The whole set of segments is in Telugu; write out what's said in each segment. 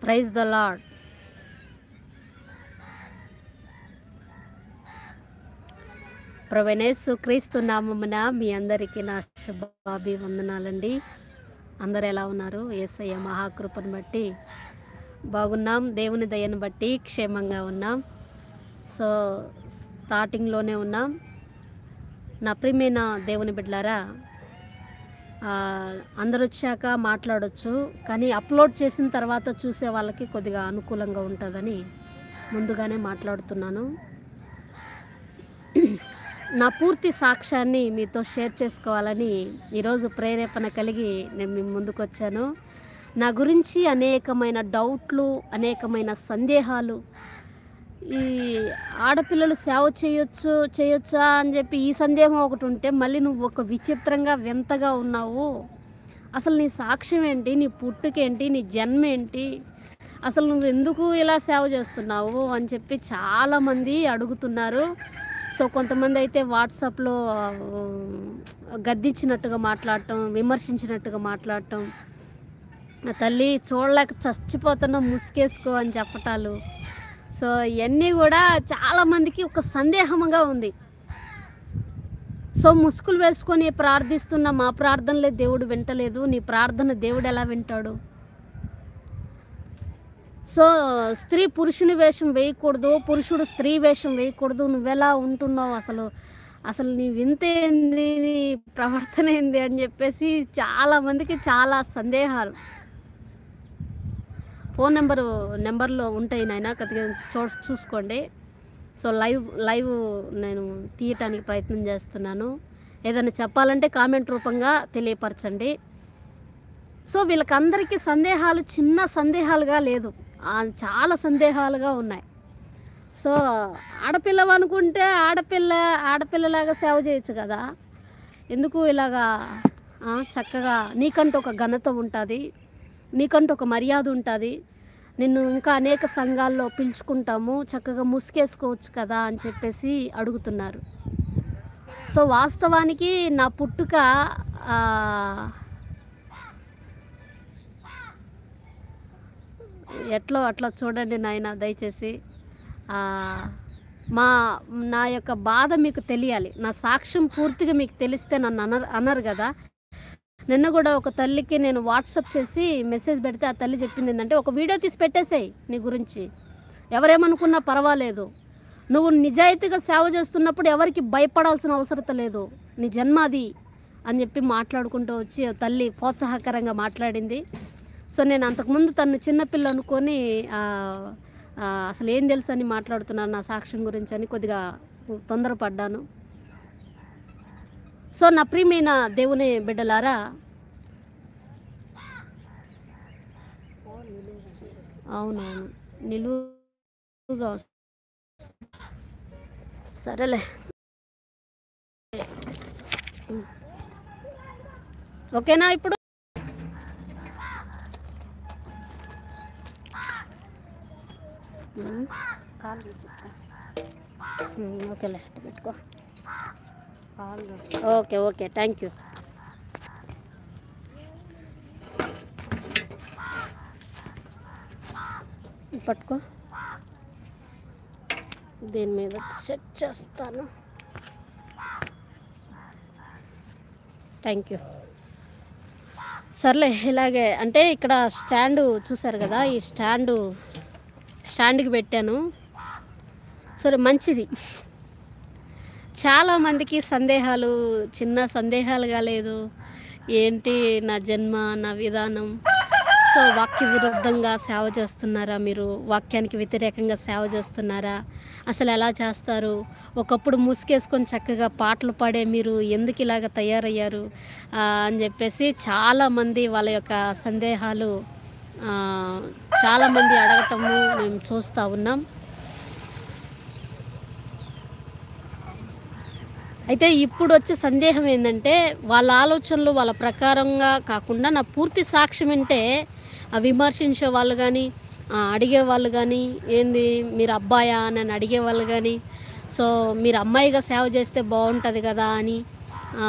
ప్రైజ్ ద లాడ్ ప్రవణేశు క్రీస్తు నామమున మీ అందరికీ నా శుభాభివందనాలండి అందరు ఎలా ఉన్నారు ఏసయ్య మహాకృపను బట్టి బాగున్నాం దేవుని దయను బట్టి క్షేమంగా ఉన్నాం సో స్టార్టింగ్లోనే ఉన్నాం నా ప్రియమైన దేవుని బిడ్డలారా ఆ, అందరు వచ్చాక మాట్లాడొచ్చు కానీ అప్లోడ్ చేసిన తర్వాత చూసే వాళ్ళకి కొద్దిగా అనుకూలంగా ఉంటుందని ముందుగానే మాట్లాడుతున్నాను నా పూర్తి సాక్ష్యాన్ని మీతో షేర్ చేసుకోవాలని ఈరోజు ప్రేరేపణ కలిగి నేను మీ ముందుకు వచ్చాను నా గురించి అనేకమైన డౌట్లు అనేకమైన సందేహాలు ఈ ఆడపిల్లలు సేవ చేయొచ్చు చేయొచ్చా అని చెప్పి ఈ సందేహం ఒకటి ఉంటే మళ్ళీ నువ్వు ఒక విచిత్రంగా వింతగా ఉన్నావు అసలు నీ సాక్ష్యం ఏంటి నీ పుట్టుకేంటి నీ జన్మ ఏంటి అసలు నువ్వు ఎందుకు ఇలా సేవ చేస్తున్నావు అని చెప్పి చాలామంది అడుగుతున్నారు సో కొంతమంది అయితే వాట్సాప్లో ఆ, గద్దించినట్టుగా మాట్లాడటం విమర్శించినట్టుగా మాట్లాడటం నా తల్లి చూడలేక చచ్చిపోతున్నా ముసుకేసుకో అని చెప్పటాలు సో ఇవన్నీ కూడా చాలామందికి ఒక సందేహంగా ఉంది సో ముసుగులు వేసుకొని ప్రార్థిస్తున్న మా ప్రార్థనలే దేవుడు వింటలేదు నీ ప్రార్థన దేవుడు ఎలా వింటాడు సో స్త్రీ పురుషుని వేషం వేయకూడదు పురుషుడు స్త్రీ వేషం వేయకూడదు నువ్వెలా ఉంటున్నావు అసలు అసలు నీ వింత ఏంది నీ ప్రవర్తన ఏంది అని చెప్పేసి చాలా మందికి చాలా సందేహాలు ఫోన్ నెంబరు నెంబర్లో ఉంటాయి నాయన కొద్దిగా చూ చూసుకోండి సో లైవ్ లైవ్ నేను తీయటానికి ప్రయత్నం చేస్తున్నాను ఏదైనా చెప్పాలంటే కామెంట్ రూపంగా తెలియపరచండి సో వీళ్ళకందరికీ సందేహాలు చిన్న సందేహాలుగా లేదు ఆ, చాలా సందేహాలుగా ఉన్నాయి సో ఆడపిల్లవు అనుకుంటే ఆడపిల్ల ఆడపిల్లలాగా సేవ చేయొచ్చు కదా ఎందుకు ఇలాగా ఆ, చక్కగా నీకంటూ ఒక ఘనత ఉంటుంది నీకంటూ ఒక మర్యాద ఉంటుంది నిన్ను ఇంకా అనేక సంఘాల్లో పిలుచుకుంటాము చక్కగా ముసుకేసుకోవచ్చు కదా అని చెప్పేసి అడుగుతున్నారు సో వాస్తవానికి నా పుట్టుక ఆ, ఎట్లో అట్లా చూడండి నాయన దయచేసి ఆ, మా నా యొక్క బాధ మీకు తెలియాలి నా సాక్ష్యం పూర్తిగా మీకు తెలిస్తే నన్ను అనరు అనరు కదా నిన్న కూడా ఒక తల్లికి నేను వాట్సాప్ చేసి మెసేజ్ పెడితే ఆ తల్లి చెప్పింది ఏంటంటే ఒక వీడియో తీసి పెట్టేసేయ్ నీ గురించి ఎవరేమనుకున్నా పర్వాలేదు నువ్వు నిజాయితీగా సేవ చేస్తున్నప్పుడు ఎవరికి భయపడాల్సిన అవసరం లేదు నీ జన్మ అది అని చెప్పి మాట్లాడుకుంటూ వచ్చి ఆ తల్లి ప్రోత్సాహకరంగా మాట్లాడింది సో నేను అంతకుముందు తను చిన్నపిల్ల అనుకొని ఆ, ఆ, అసలు ఏం తెలుసు అని మాట్లాడుతున్నాను నా సాక్ష్యం గురించి అని కొద్దిగా తొందరపడ్డాను సో నా ప్రియమైన దేవుని బిడ్డలారా అవునవును నిలువుగా వస్తు- సరేలే ఓకేనా ఇప్పుడు ఉమ్, కాలు చూపిస్తా. ఉమ్, ఓకేలే అటు పెట్టుకో ఓకే ఓకే థ్యాంక్ యూ పట్టుకో దీని మీద సెట్ చేస్తాను థ్యాంక్ యూ సర్లే ఇలాగే అంటే ఇక్కడ స్టాండు చూసారు కదా ఈ స్టాండు స్టాండ్కి పెట్టాను సరే మంచిది చాలామందికి సందేహాలు చిన్న సందేహాలుగా లేదు ఏంటి నా జన్మ నా విధానం సో వాక్య విరుద్ధంగా సేవ చేస్తున్నారా మీరు వాక్యానికి వ్యతిరేకంగా సేవ చేస్తున్నారా అసలు ఎలా చేస్తారు ఒకప్పుడు ముసుగేసుకొని చక్కగా పాటలు పాడే మీరు ఎందుకు ఇలాగ తయారయ్యారు ఆ, అని చెప్పేసి చాలామంది వాళ్ళ యొక్క సందేహాలు ఆ, చాలామంది అడగటము మేము చూస్తూ ఉన్నాం అయితే ఇప్పుడు వచ్చే సందేహం ఏంటంటే వాళ్ళ ఆలోచనలు వాళ్ళ ప్రకారంగా కాకుండా నా పూర్తి సాక్ష్యం అంటే ఆ విమర్శించే వాళ్ళు కానీ అడిగే వాళ్ళు కానీ ఏంది మీరు అబ్బాయా అని అని అడిగే వాళ్ళు కానీ సో మీరు అమ్మాయిగా సేవ చేస్తే బాగుంటుంది కదా అని ఆ,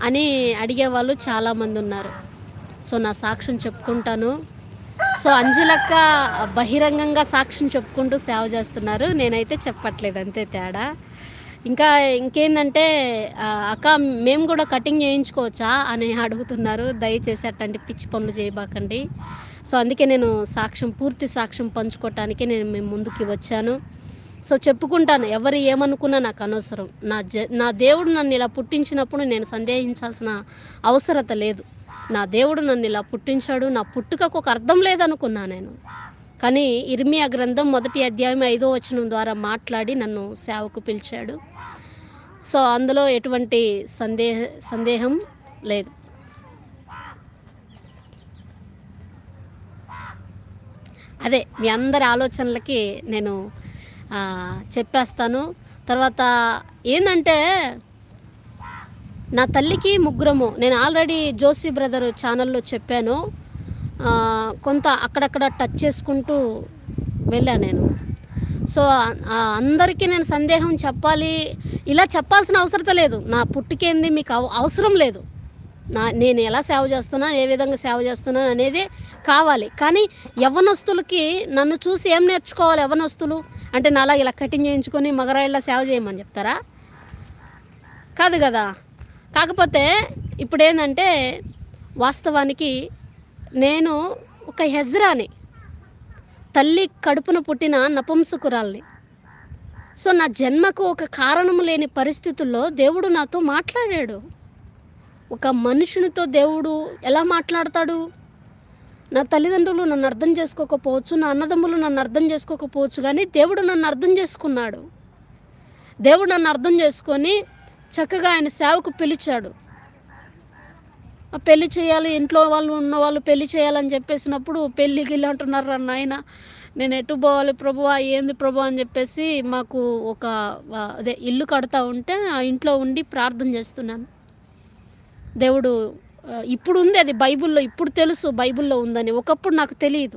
అని అడిగే వాళ్ళు చాలామంది ఉన్నారు సో నా సాక్ష్యం చెప్పుకుంటాను సో అంజులక్క బహిరంగంగా సాక్ష్యం చెప్పుకుంటూ సేవ చేస్తున్నారు నేనైతే చెప్పట్లేదు అంతే తేడా ఇంకా ఇంకేంటంటే ఆ, అక్క మేము కూడా కటింగ్ చేయించుకోవచ్చా అని అడుగుతున్నారు దయచేసి అట్లాంటి పిచ్చి పనులు చేయబాకండి సో అందుకే నేను సాక్ష్యం పూర్తి సాక్ష్యం పంచుకోవటానికి నేను మేము ముందుకి వచ్చాను సో చెప్పుకుంటాను ఎవరు ఏమనుకున్నా నాకు అనవసరం నా జ నా దేవుడు నన్ను ఇలా పుట్టించినప్పుడు నేను సందేహించాల్సిన అవసరత లేదు నా దేవుడు నన్ను ఇలా పుట్టించాడు నా పుట్టుకకు ఒక అర్థం లేదనుకున్నా నేను కానీ ఇర్మియా గ్రంథం మొదటి అధ్యాయం ఐదో వచనం ద్వారా మాట్లాడి నన్ను సేవకు పిలిచాడు సో అందులో ఎటువంటి సందేహ సందేహం లేదు అదే మీ అందరి ఆలోచనలకి నేను ఆ, చెప్పేస్తాను తర్వాత ఏంటంటే నా తల్లికి ముగ్గురము నేను ఆల్రెడీ జోషి బ్రదర్ ఛానల్లో చెప్పాను ఆ, కొంత అక్కడక్కడ టచ్ చేసుకుంటూ వెళ్ళా నేను సో ఆ, అందరికీ నేను సందేహం చెప్పాలి ఇలా చెప్పాల్సిన అవసరం లేదు నా పుట్టుకేంది మీకు అవ- అవసరం లేదు నా నేను ఎలా సేవ చేస్తున్నా ఏ విధంగా సేవ చేస్తున్నాను అనేది కావాలి కానీ యవనస్తులకి నన్ను చూసి ఏం నేర్చుకోవాలి యవనస్తులు అంటే నాలా ఇలా కటింగ్ చేయించుకొని మగరాయిలా సేవ చేయమని చెప్తారా కాదు కదా కాకపోతే ఇప్పుడు ఏంటంటే వాస్తవానికి నేను ఒక హెజ్రాని తల్లి కడుపున పుట్టిన నపుంసకురాల్ని సో నా జన్మకు ఒక కారణం లేని పరిస్థితుల్లో దేవుడు నాతో మాట్లాడాడు ఒక మనుషునితో దేవుడు ఎలా మాట్లాడతాడు నా తల్లిదండ్రులు నన్ను అర్థం చేసుకోకపోవచ్చు నా అన్నదమ్ములు నన్ను అర్థం చేసుకోకపోవచ్చు కానీ దేవుడు నన్ను అర్థం చేసుకున్నాడు దేవుడు నన్ను అర్థం చేసుకొని చక్కగా ఆయన సేవకు పిలిచాడు ఆ పెళ్లి చేయాలి ఇంట్లో వాళ్ళు ఉన్న వాళ్ళు పెళ్లి చేయాలని చెప్పేసినప్పుడు పెళ్లి గిల్లి అంటున్నారు అన్న ఆయన నేను ఎటు పోవాలి ప్రభు ఏంది ప్రభు అని చెప్పేసి మాకు ఒక ఆ, అదే ఇల్లు కడతా ఉంటే ఆ ఇంట్లో ఉండి ప్రార్థన చేస్తున్నాను దేవుడు ఆ, ఇప్పుడు ఉంది అది బైబిల్లో ఇప్పుడు తెలుసు బైబిల్లో ఉందని ఒకప్పుడు నాకు తెలియదు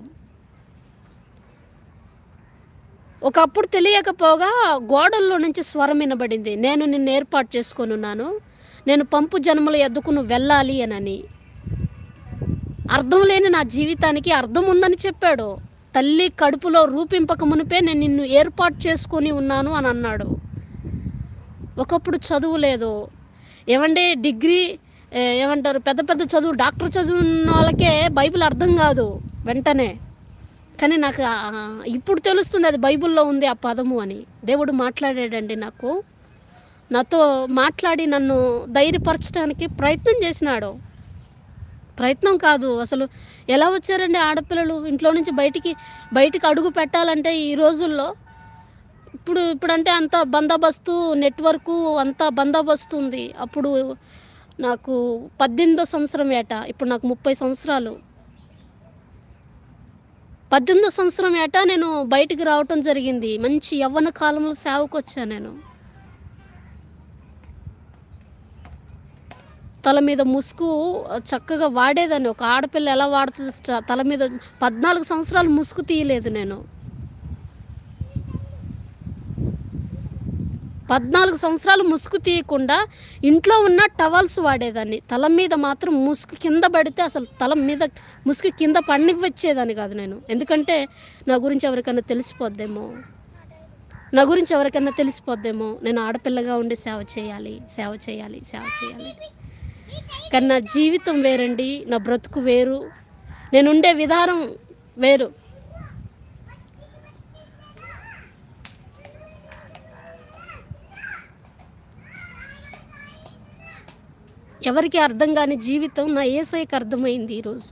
ఒకప్పుడు తెలియకపోగా గోడల్లో నుంచి స్వరం వినబడింది నేను నిన్ను ఏర్పాటు చేసుకొని ఉన్నాను నేను పంపు జన్మలు ఎద్దుకును వెళ్ళాలి అనని అర్థం లేని నా జీవితానికి అర్థం ఉందని చెప్పాడు తల్లి కడుపులో రూపింపక మునిపే నేను నిన్ను ఏర్పాటు చేసుకొని ఉన్నాను అని అన్నాడు ఒకప్పుడు చదువు లేదు ఏమంటే డిగ్రీ ఏ, ఏమంటారు పెద్ద పెద్ద చదువు డాక్టర్ చదువున్న వాళ్ళకే బైబిల్ అర్థం కాదు వెంటనే కానీ నాకు ఆ, ఇప్పుడు తెలుస్తుంది అది బైబిల్లో ఉంది ఆ పదము అని దేవుడు మాట్లాడాడండి నాకు నాతో మాట్లాడి నన్ను ధైర్యపరచడానికి ప్రయత్నం చేసినాడు ప్రయత్నం కాదు అసలు ఎలా వచ్చారండి ఆడపిల్లలు ఇంట్లో నుంచి బయటికి బయటికి అడుగు పెట్టాలంటే ఈ రోజుల్లో ఇప్పుడు ఇప్పుడంటే అంత బందోబస్తు నెట్వర్కు అంత బందోబస్తు ఉంది అప్పుడు నాకు పద్దెనిమిదో సంవత్సరం ఏట ఇప్పుడు నాకు ముప్పై సంవత్సరాలు పద్దెనిమిదో సంవత్సరం ఏట నేను బయటికి రావటం జరిగింది మంచి యవ్వన కాలంలో సేవకు వచ్చాను నేను తల మీద ముసుగు చక్కగా వాడేదాన్ని ఒక ఆడపిల్ల ఎలా వాడుతుంది చ- తల మీద పద్నాలుగు సంవత్సరాలు ముసుగు తీయలేదు నేను పద్నాలుగు సంవత్సరాలు ముసుగు తీయకుండా ఇంట్లో ఉన్న టవల్స్ వాడేదాన్ని తల మీద మాత్రం ముసుగు కింద పడితే అసలు తల మీద ముసుగు కింద పడినివ్వచ్చేదాన్ని కాదు నేను ఎందుకంటే నా గురించి ఎవరికైనా తెలిసిపోద్దేమో నా గురించి ఎవరికైనా తెలిసిపోద్దేమో నేను ఆడపిల్లగా ఉండి సేవ చేయాలి సేవ చేయాలి సేవ చేయాలి కానీ నా జీవితం వేరండి నా బ్రతుకు వేరు నేను ఉండే విధానం వేరు ఎవరికి అర్థం కాని జీవితం నా ఏసైకి అర్థమైంది ఈరోజు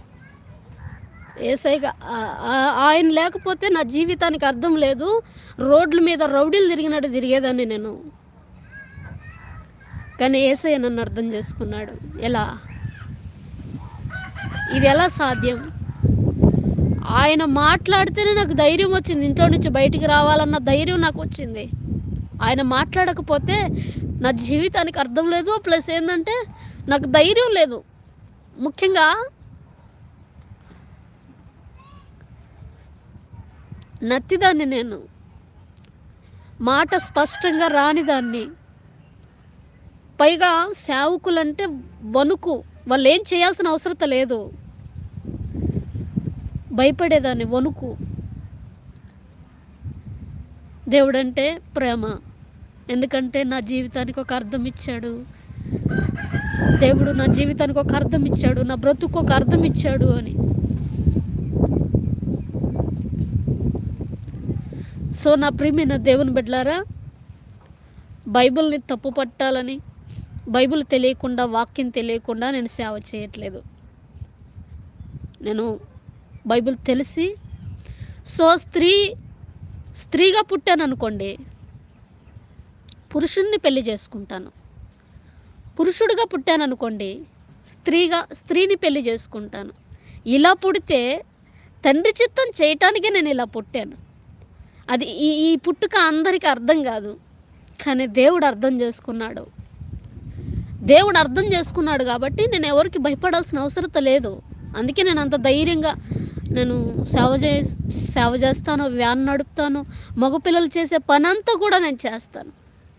ఏసైగా ఆ- ఆ- ఆయన లేకపోతే నా జీవితానికి అర్థం లేదు రోడ్ల మీద రౌడీలు తిరిగినట్టు తిరిగేదాన్ని నేను కానీ ఏసై నన్ను అర్థం చేసుకున్నాడు ఎలా ఇది ఎలా సాధ్యం ఆయన మాట్లాడితేనే నాకు ధైర్యం వచ్చింది ఇంట్లో నుంచి బయటికి రావాలన్న ధైర్యం నాకు వచ్చింది ఆయన మాట్లాడకపోతే నా జీవితానికి అర్థం లేదు ప్లస్ ఏంటంటే నాకు ధైర్యం లేదు ముఖ్యంగా నత్తిదాన్ని నేను మాట స్పష్టంగా రానిదాన్ని పైగా సేవకులంటే వణుకు వాళ్ళు ఏం చేయాల్సిన అవసరం లేదు భయపడేదాన్ని వణుకు దేవుడంటే ప్రేమ ఎందుకంటే నా జీవితానికి ఒక అర్థం ఇచ్చాడు దేవుడు నా జీవితానికి ఒక అర్థం ఇచ్చాడు నా బ్రతుకు ఒక అర్థం ఇచ్చాడు అని సో నా ప్రియమైన దేవుని బిడ్డలారా బైబిల్ని తప్పు పట్టాలని బైబిల్ తెలియకుండా వాక్యం తెలియకుండా నేను సేవ చేయట్లేదు నేను బైబిల్ తెలిసి సో స్త్రీ స్త్రీగా పుట్టాను అనుకోండి పురుషుణ్ణి పెళ్లి చేసుకుంటాను పురుషుడిగా పుట్టాను అనుకోండి స్త్రీగా స్త్రీని పెళ్లి చేసుకుంటాను ఇలా పుడితే తండ్రి చిత్తం చేయటానికే నేను ఇలా పుట్టాను అది ఈ ఈ పుట్టుక అందరికీ అర్థం కాదు కానీ దేవుడు అర్థం చేసుకున్నాడు దేవుడు అర్థం చేసుకున్నాడు కాబట్టి నేను ఎవరికి భయపడాల్సిన అవసరం లేదు అందుకే నేను అంత ధైర్యంగా నేను సేవ చే సేవ చేస్తాను వ్యాన్ నడుపుతాను మగపిల్లలు చేసే పని అంతా కూడా నేను చేస్తాను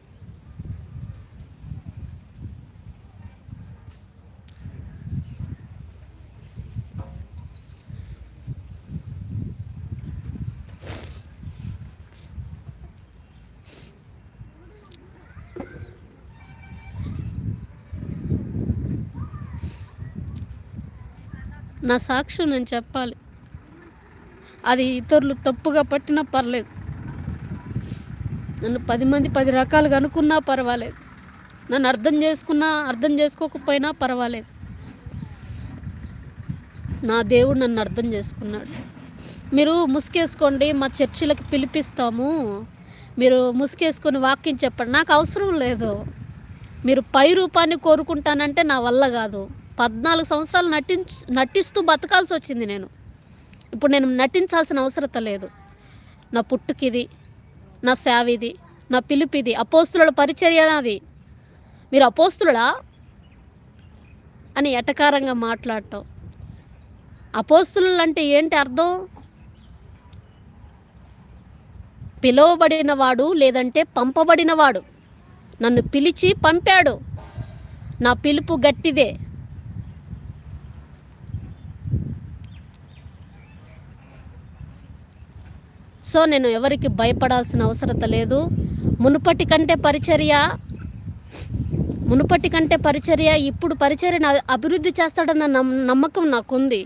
నా సాక్ష్యం నేను చెప్పాలి అది ఇతరులు తప్పుగా పట్టినా పర్లేదు నన్ను పది మంది పది రకాలుగా అనుకున్నా పర్వాలేదు నన్ను అర్థం చేసుకున్నా అర్థం చేసుకోకపోయినా పర్వాలేదు నా దేవుడు నన్ను అర్థం చేసుకున్నాడు మీరు ముసుకేసుకోండి మా చర్చిలకు పిలిపిస్తాము మీరు ముసుకేసుకొని వాక్యం చెప్పండి నాకు అవసరం లేదు మీరు పై రూపాన్ని కోరుకుంటానంటే నా వల్ల కాదు పద్నాలుగు సంవత్సరాలు నటించ నటిస్తూ బతకాల్సి వచ్చింది నేను ఇప్పుడు నేను నటించాల్సిన అవసరం లేదు నా పుట్టుకిది నా సేవ ఇది నా పిలుపు ఇది అపోస్తుల పరిచర్య అది మీరు అపోస్తులా అని ఎటకారంగా మాట్లాడటం అపోస్తులు అంటే ఏంటి అర్థం పిలువబడినవాడు లేదంటే పంపబడినవాడు నన్ను పిలిచి పంపాడు నా పిలుపు గట్టిదే సో నేను ఎవరికి భయపడాల్సిన అవసరత లేదు మునుపటి కంటే పరిచర్య మునుపటి కంటే పరిచర్య ఇప్పుడు పరిచర్యను అ- అభివృద్ధి చేస్తాడన్న నమ్ నమ్మకం నాకుంది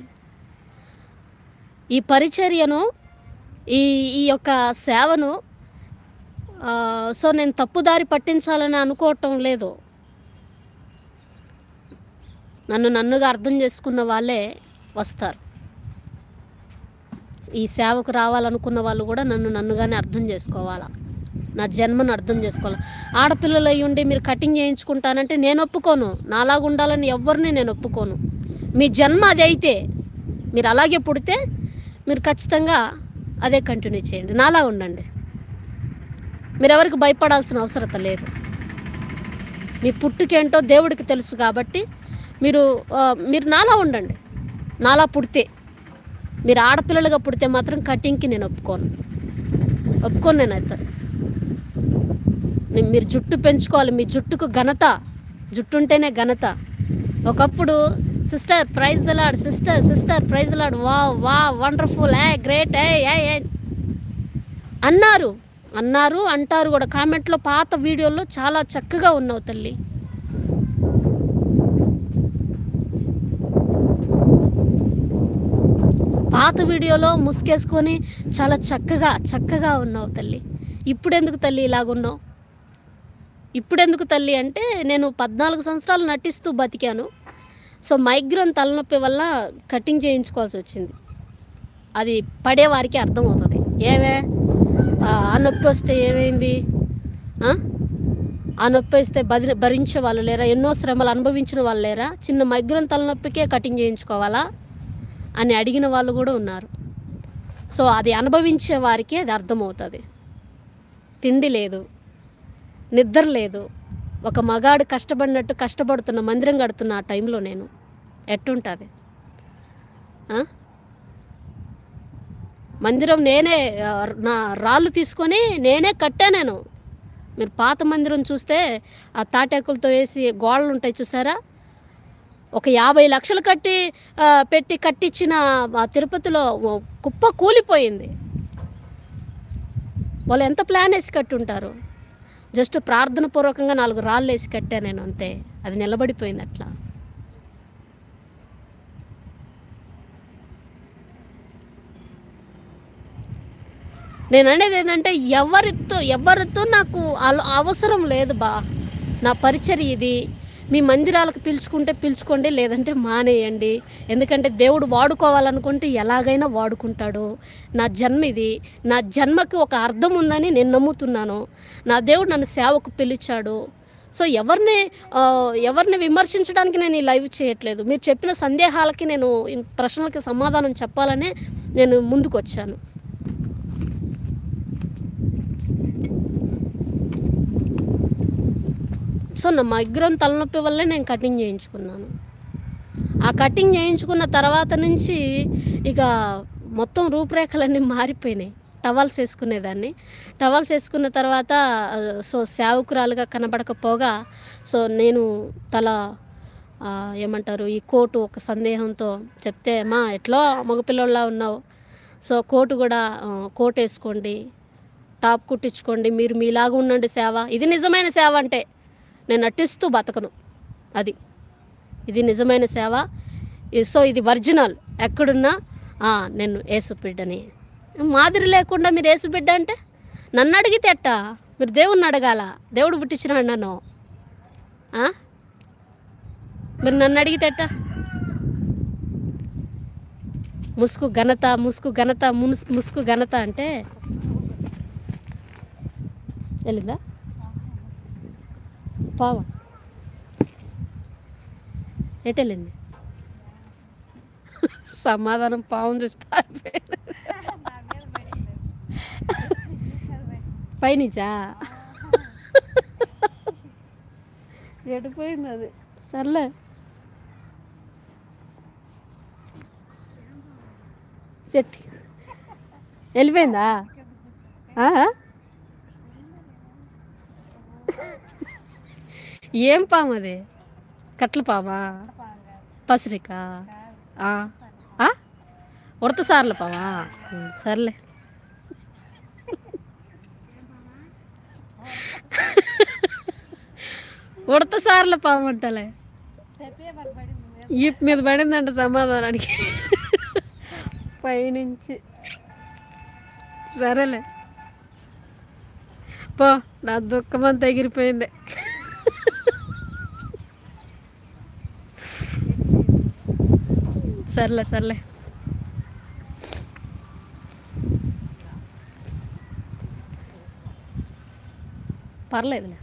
ఈ పరిచర్యను ఈ ఈ యొక్క సేవను ఆ, సో నేను తప్పుదారి పట్టించాలని అనుకోవటం లేదు నన్ను నన్నుగా అర్థం చేసుకున్న వాళ్ళే వస్తారు ఈ సేవకు రావాలనుకున్న వాళ్ళు కూడా నన్ను నన్నుగానే అర్థం చేసుకోవాలా నా జన్మను అర్థం చేసుకోవాలి ఆడపిల్లలు అయ్యి ఉండి మీరు కటింగ్ చేయించుకుంటానంటే నేను ఒప్పుకోను నాలాగా ఉండాలని ఎవరిని నేను ఒప్పుకోను మీ జన్మ అది అయితే మీరు అలాగే పుడితే మీరు ఖచ్చితంగా అదే కంటిన్యూ చేయండి నాలా ఉండండి మీరు ఎవరికి భయపడాల్సిన అవసరం లేదు మీ పుట్టుకేంటో దేవుడికి తెలుసు కాబట్టి మీరు ఆ, మీరు నాలా ఉండండి నాలా పుడితే మీరు ఆడపిల్లలుగా పుడితే మాత్రం కటింగ్కి నేను ఒప్పుకోను ఒప్పుకోను నేను అయితే నే- మీరు జుట్టు పెంచుకోవాలి మీ జుట్టుకు ఘనత జుట్టు ఉంటేనే ఘనత ఒకప్పుడు sister praise the Lord sister sister praise the Lord వా వా వండర్ఫుల్ ఏ గ్రేట్ ఏ ఏ ఏ అన్నారు అన్నారు అంటారు కూడా కామెంట్లో పాత వీడియోల్లో చాలా చక్కగా ఉన్నావు తల్లి పాత వీడియోలో ముసుగేసుకొని చాలా చక్కగా చక్కగా ఉన్నావు తల్లి ఇప్పుడెందుకు తల్లి ఇలాగున్నావు ఇప్పుడెందుకు తల్లి అంటే నేను పద్నాలుగు సంవత్సరాలు నటిస్తూ బతికాను సో మైగ్రేన్ తలనొప్పి వల్ల కటింగ్ చేయించుకోవాల్సి వచ్చింది అది పడే వారికి అర్థమవుతుంది ఏమే ఆ ఆ నొప్పి వస్తే ఏమైంది ఆ? ఆ నొప్పి వస్తే బది భరించే వాళ్ళు లేరా ఎన్నో శ్రమలు అనుభవించిన వాళ్ళు లేరా చిన్న మైగ్రేన్ తలనొప్పికే కటింగ్ చేయించుకోవాలా అని అడిగిన వాళ్ళు కూడా ఉన్నారు సో అది అనుభవించే వారికి అది అర్థమవుతుంది తిండి లేదు నిద్ర లేదు ఒక మగాడు కష్టపడినట్టు కష్టపడుతున్న మందిరం కడుతున్న ఆ టైంలో నేను ఎట్టుంటుంది ఆ? మందిరం నేనే ఆ, నా రాళ్ళు తీసుకొని నేనే కట్టా నేను మీరు పాత మందిరం చూస్తే ఆ తాటాకులతో వేసి గోడలు ఉంటాయి చూసారా ఒక యాభై లక్షలు కట్టి ఆ, పెట్టి కట్టించిన ఆ తిరుపతిలో ఓ కుప్ప కూలిపోయింది వాళ్ళు ఎంత ప్లాన్ వేసి కట్టుంటారు జస్ట్ ప్రార్థన పూర్వకంగా నాలుగు రాళ్ళు వేసి కట్టా నేను అంతే అది నిలబడిపోయింది అట్లా నేను అనేది ఏంటంటే ఎవరితో ఎవరితో నాకు అల- అవసరం లేదు బా నా పరిచర్య ఇది మీ మందిరాలకు పిలుచుకుంటే పిలుచుకోండి లేదంటే మానేయండి ఎందుకంటే దేవుడు వాడుకోవాలనుకుంటే ఎలాగైనా వాడుకుంటాడు నా జన్మ ఇది నా జన్మకి ఒక అర్థం ఉందని నేను నమ్ముతున్నాను నా దేవుడు నన్ను సేవకు పిలిచాడు సో ఎవరిని ఆ, ఎవరిని విమర్శించడానికి నేను ఈ లైవ్ చేయట్లేదు మీరు చెప్పిన సందేహాలకి నేను ఈ ప్రశ్నలకి సమాధానం చెప్పాలనే నేను ముందుకు వచ్చాను సో నా మైగ్రేన్ తలనొప్పి వల్లే నేను కటింగ్ చేయించుకున్నాను ఆ కటింగ్ చేయించుకున్న తర్వాత నుంచి ఇక మొత్తం రూపురేఖలన్నీ మారిపోయినాయి టవల్స్ వేసుకునేదాన్ని టవల్స్ వేసుకున్న తర్వాత ఆ, సో సేవకురాలుగా కనబడకపోగా సో నేను తల ఆ, ఏమంటారు ఈ కోటు ఒక సందేహంతో చెప్తే మా ఎట్లో మగపిల్లోళ్ళ ఉన్నావు సో కోటు కూడా ఆ, కోట్ వేసుకోండి టాప్ కుట్టించుకోండి మీరు మీలాగా ఉండండి సేవ ఇది నిజమైన సేవ అంటే నేను నటిస్తూ బతకను అది ఇది నిజమైన సేవ ఇ- సో ఇది ఒరిజినల్ ఎక్కడున్నా ఆ, నేను ఏసు బిడ్డని మాదిరి లేకుండా మీరు ఏసు బిడ్డ అంటే నన్ను అడిగితే ఎట్ట మీరు దేవుణ్ణి అడగాల దేవుడు పుట్టించినాడు నన్ను ఆ? మీరు నన్ను అడిగితే ఎట్ట ముసుగు ఘనత ముసుగు ఘనత మునుసు ముసుగు ఘనత అంటే వెళ్ళిందా పావా ఎటు వెళ్ళింది సమాధానం పావం చూసి పారిపోయింది పైనుంచా ఎడిపోయింది అది సర్లే చెట్టు వెళ్ళిపోయిందా ఆ? ఏం పాము అది కట్ల పామా పసిరిక ఉడత సార్ల పామా ఉం, సర్లే ఉడత సార్ల పాము అంటలే ఈప్ మీద పడిందంట సమాధానానికి పైనుంచి సరేలే పో నా దుఃఖం అంతా ఎగిరిపోయింది సర్లే సర్లే పర్లేదులే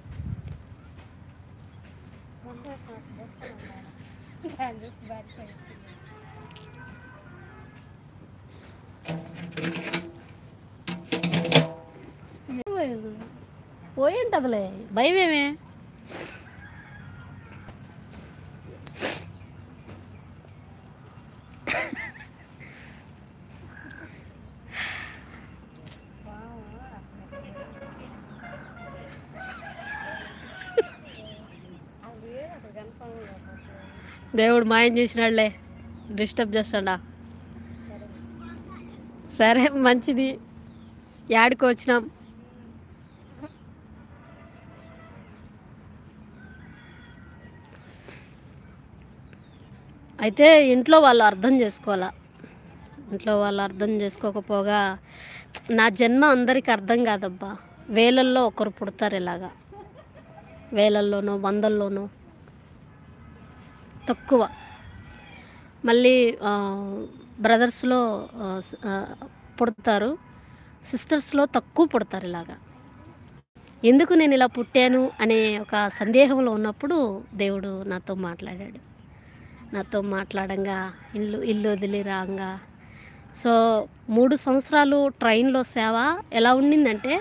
పోయింటదిలే భయం ఏమే దేవుడు మాయం చేసినాడులే డిస్టర్బ్ చేస్తాడా సరే మంచిది యాడికి వచ్చినాం అయితే ఇంట్లో వాళ్ళు అర్థం చేసుకోవాలా ఇంట్లో వాళ్ళు అర్థం చేసుకోకపోగా నా జన్మ అందరికి అర్థం కాదబ్బా వేలల్లో ఒకరు పుడతారు ఇలాగా వేలల్లోనో వందల్లోనో తక్కువ మళ్ళీ బ్రదర్స్లో పుడతారు సిస్టర్స్లో తక్కువ పుడతారు ఇలాగా ఎందుకు నేను ఇలా పుట్టాను అనే ఒక సందేహంలో ఉన్నప్పుడు దేవుడు నాతో మాట్లాడాడు నాతో మాట్లాడంగా ఇల్లు ఇల్లు వదిలి రాగా సో మూడు సంవత్సరాలు ట్రైన్లో సేవ ఎలా ఉండిందంటే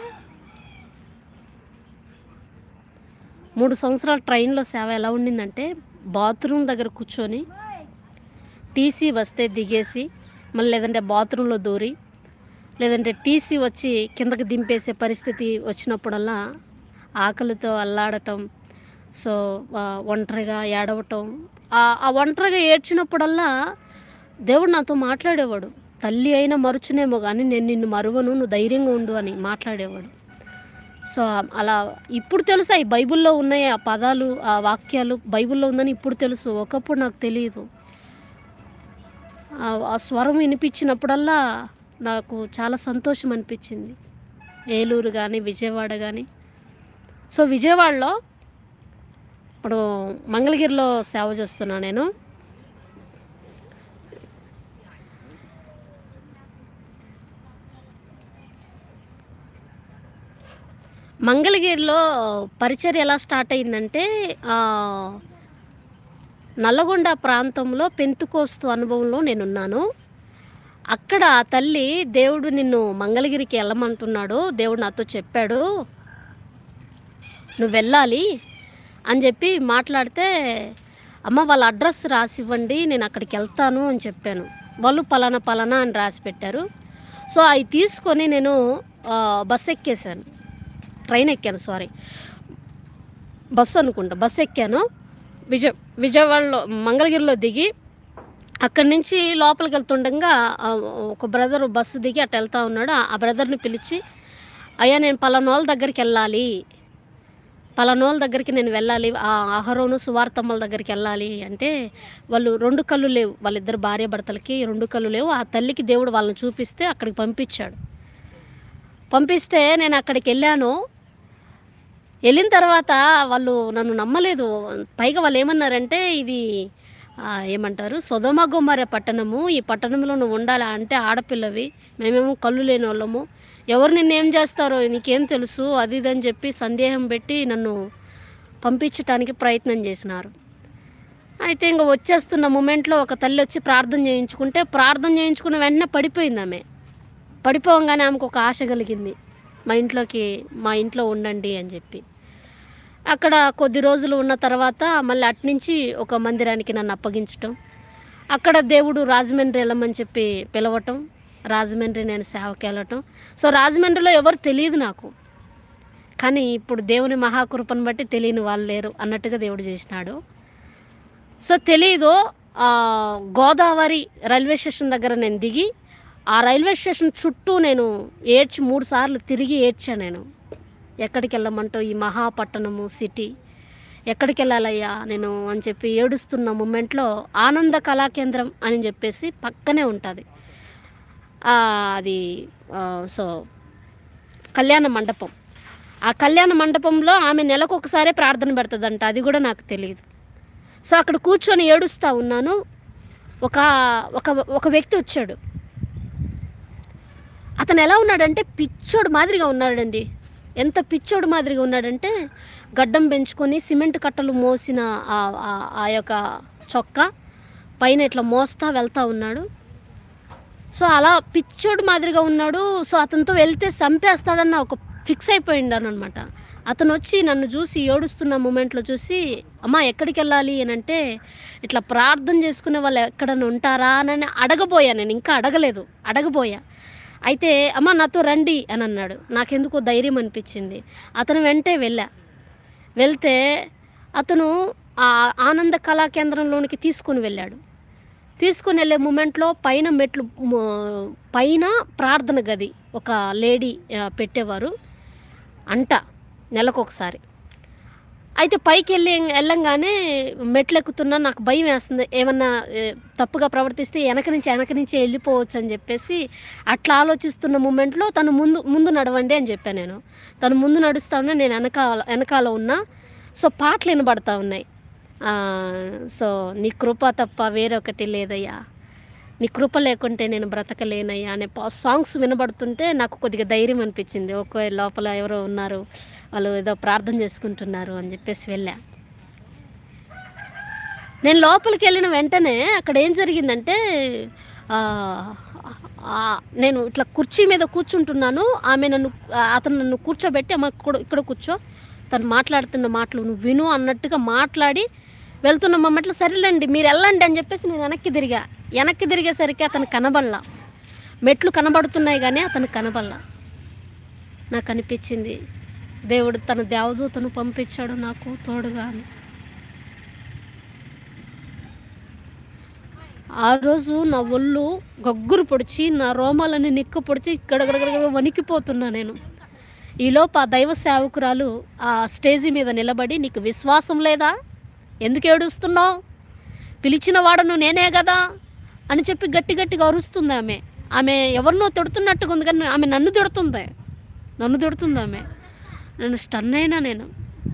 మూడు సంవత్సరాలు ట్రైన్లో సేవ ఎలా ఉండిందంటే బాత్రూమ్ దగ్గర కూర్చొని టీసీ వస్తే దిగేసి మళ్ళీ లేదంటే బాత్రూంలో దూరి లేదంటే టీసీ వచ్చి కిందకి దింపేసే పరిస్థితి వచ్చినప్పుడల్లా ఆకలితో అల్లాడటం సో ఆ, ఒంటరిగా ఏడవటం ఆ ఆ ఒంటరిగా ఏడ్చినప్పుడల్లా దేవుడు నాతో మాట్లాడేవాడు తల్లి అయినా మరుచునేమో కానీ నేను నిన్ను మరువను నువ్వు ధైర్యంగా ఉండు అని మాట్లాడేవాడు సో అలా ఇప్పుడు తెలుసు ఈ బైబిల్లో ఉన్నాయి ఆ పదాలు ఆ వాక్యాలు బైబిల్లో ఉందని ఇప్పుడు తెలుసు ఒకప్పుడు నాకు తెలియదు ఆ- ఆ స్వరం వినిపించినప్పుడల్లా నాకు చాలా సంతోషం అనిపించింది ఏలూరు కానీ విజయవాడ కానీ సో విజయవాడలో ఇప్పుడు మంగళగిరిలో సేవ చేస్తున్నా నేను మంగళగిరిలో పరిచర్య ఎలా స్టార్ట్ అయిందంటే ఆ, నల్లగొండ ప్రాంతంలో పెంతుకోస్తు అనుభవంలో నేనున్నాను అక్కడ ఆ తల్లి దేవుడు నిన్ను మంగళగిరికి వెళ్ళమంటున్నాడు దేవుడు నాతో చెప్పాడు నువ్వు వెళ్ళాలి అని చెప్పి మాట్లాడితే అమ్మ వాళ్ళ అడ్రస్ రాసి ఇవ్వండి నేను అక్కడికి వెళ్తాను అని చెప్పాను వాళ్ళు పలానా పలానా అని రాసి పెట్టారు సో అవి తీసుకొని నేను ఆ, బస్ ఎక్కేసాను ట్రైన్ ఎక్కాను సారీ బస్సు అనుకుంటా బస్సు ఎక్కాను విజయ విజయవాడలో మంగళగిరిలో దిగి అక్కడి నుంచి లోపలికి వెళ్తుండగా ఆ, ఒక బ్రదర్ బస్సు దిగి అటు వెళ్తా ఉన్నాడు ఆ- ఆ బ్రదర్ని పిలిచి అయ్యా నేను పలానోళ్ళ దగ్గరికి వెళ్ళాలి పలానోళ్ళ దగ్గరికి నేను వెళ్ళాలి ఆ అహరోను సువార్తమ్మల దగ్గరికి వెళ్ళాలి అంటే వాళ్ళు రెండు కళ్ళు లేవు వాళ్ళిద్దరు భార్య భర్తలకి రెండు కళ్ళు లేవు ఆ తల్లికి దేవుడు వాళ్ళని చూపిస్తే అక్కడికి పంపించాడు పంపిస్తే నేను అక్కడికి వెళ్ళాను వెళ్ళిన తర్వాత వాళ్ళు నన్ను నమ్మలేదు పైగా వాళ్ళు ఏమన్నారంటే ఇది ఆ, ఏమంటారు సొదమ గుమ్మర పట్టణము ఈ పట్టణంలో నువ్వు ఉండాలా అంటే ఆడపిల్లవి మేమేమో కళ్ళు లేని వాళ్ళము ఎవరు నిన్ను ఏం చేస్తారో నీకేం తెలుసు అది ఇది అని చెప్పి సందేహం పెట్టి నన్ను పంపించటానికి ప్రయత్నం చేసినారు అయితే ఇంకా వచ్చేస్తున్న మూమెంట్లో ఒక తల్లి వచ్చి ప్రార్థన చేయించుకుంటే ప్రార్థన చేయించుకున్న వెంటనే పడిపోయింది ఆమె పడిపోగానే ఆమెకు ఒక ఆశ కలిగింది మా ఇంట్లోకి మా ఇంట్లో ఉండండి అని చెప్పి అక్కడ కొద్ది రోజులు ఉన్న తర్వాత మళ్ళీ అట్నుంచి ఒక మందిరానికి నన్ను అప్పగించటం అక్కడ దేవుడు రాజమండ్రి వెళ్ళమని చెప్పి పిలవటం రాజమండ్రి నేను సేవకి వెళ్ళటం సో రాజమండ్రిలో ఎవరు తెలియదు నాకు కానీ ఇప్పుడు దేవుని మహాకృపను బట్టి తెలియని వాళ్ళు లేరు అన్నట్టుగా దేవుడు చేసినాడు సో తెలీదు ఆ, గోదావరి రైల్వే స్టేషన్ దగ్గర నేను దిగి ఆ రైల్వే స్టేషన్ చుట్టూ నేను ఏడ్చి మూడు సార్లు తిరిగి ఏడ్చా నేను ఎక్కడికి వెళ్ళమంటావు ఈ మహాపట్టణము సిటీ ఎక్కడికి వెళ్ళాలయ్యా నేను అని చెప్పి ఏడుస్తున్న మూమెంట్లో ఆనంద కళాకేంద్రం అని చెప్పేసి పక్కనే ఉంటుంది అది ఆ, సో కళ్యాణ మండపం ఆ కళ్యాణ మండపంలో ఆమె నెలకు ఒకసారి ప్రార్థన పెడుతుందంట అది కూడా నాకు తెలియదు సో అక్కడ కూర్చొని ఏడుస్తూ ఉన్నాను ఒక ఒక ఒక వ్యక్తి వచ్చాడు అతను ఎలా ఉన్నాడంటే పిచ్చోడు మాదిరిగా ఉన్నాడండి ఎంత పిచ్చోడు మాదిరిగా ఉన్నాడంటే గడ్డం పెంచుకొని సిమెంట్ కట్టలు మోసిన ఆ- ఆ- ఆ యొక్క చొక్కా పైన ఇట్లా మోస్తా వెళ్తా ఉన్నాడు సో అలా పిచ్చోడు మాదిరిగా ఉన్నాడు సో అతనితో వెళ్తే చంపేస్తాడన్న ఒక ఫిక్స్ అయిపోయిండాను అనమాట అతను వచ్చి నన్ను చూసి ఏడుస్తున్న మూమెంట్లో చూసి అమ్మ ఎక్కడికి వెళ్ళాలి అని అంటే ఇట్లా ప్రార్థన చేసుకునే వాళ్ళు ఎక్కడన్నా ఉంటారా అని అడగబోయా నేను ఇంకా అడగలేదు అడగబోయా అయితే అమ్మ నాతో రండి అని అన్నాడు నాకెందుకో ధైర్యం అనిపించింది అతను వెంటే వెళ్ళా వెళ్తే అతను ఆ ఆనంద కళా కేంద్రంలోనికి తీసుకుని వెళ్ళాడు తీసుకుని వెళ్ళే మూమెంట్లో పైన మెట్లు మ- పైన ప్రార్థన గది ఒక లేడీ ఆ, పెట్టేవారు అంట నెలకొకసారి అయితే పైకి వెళ్ళి వెళ్ళంగానే మెట్లు ఎక్కుతున్నా నాకు భయం వేస్తుంది ఏమన్నా ఏ, తప్పుగా ప్రవర్తిస్తే వెనక నుంచి వెనక నుంచి వెళ్ళిపోవచ్చు అని చెప్పేసి అట్లా ఆలోచిస్తున్న మూమెంట్లో తను ముందు ముందు నడవండి అని చెప్పాను నేను తను ముందు నడుస్తా ఉన్నా నేను వెనకాల వెనకాల ఉన్నా సో పాటలు వినబడతా ఉన్నాయి ఆ, సో నీ కృప తప్ప వేరొకటి లేదయ్యా నీ కృప లేకుంటే నేను బ్రతకలేనయ్యా అనే పా- సాంగ్స్ వినబడుతుంటే నాకు కొద్దిగా ధైర్యం అనిపించింది ఒక లోపల ఎవరో ఉన్నారు వాళ్ళు ఏదో ప్రార్థన చేసుకుంటున్నారు అని చెప్పేసి వెళ్ళా నేను లోపలికి వెళ్ళిన వెంటనే అక్కడ ఏం జరిగిందంటే ఆ, ఆ, నేను ఇట్లా కుర్చీ మీద కూర్చుంటున్నాను ఆమె నన్ను ఆ, అతను నన్ను కూర్చోబెట్టి అమ్మ ఇక్కడ ఇక్కడ కూర్చో తను మాట్లాడుతున్న మాటలు నువ్వు విను అన్నట్టుగా మాట్లాడి వెళ్తున్న మమ్మట్లో సరేలేండి మీరు వెళ్ళండి అని చెప్పేసి నేను వెనక్కి తిరిగా వెనక్కి తిరిగేసరికి అతను కనబడలా మెట్లు కనబడుతున్నాయి కానీ అతను కనబడలా నాకు అనిపించింది దేవుడు తన దేవదూతను పంపించాడు నాకు తోడుగా అని ఆ రోజు నా ఒళ్ళు గగ్గురు పొడిచి నా రోమాలని నిక్కు పొడిచి ఇక్కడ వణికిపోతున్నా నేను ఈలోపు ఆ దైవ సేవకురాలు ఆ స్టేజి మీద నిలబడి నీకు విశ్వాసం లేదా ఎందుకు ఏడుస్తున్నావు పిలిచిన వాడను నేనే కదా అని చెప్పి గట్టి గట్టిగా అరుస్తుంది ఆమె ఆమె ఎవరినో తిడుతున్నట్టుగా ఉంది కానీ ఆమె నన్ను తిడుతుంది నన్ను తిడుతుంది ఆమె నేను స్టన్ అయినా నేను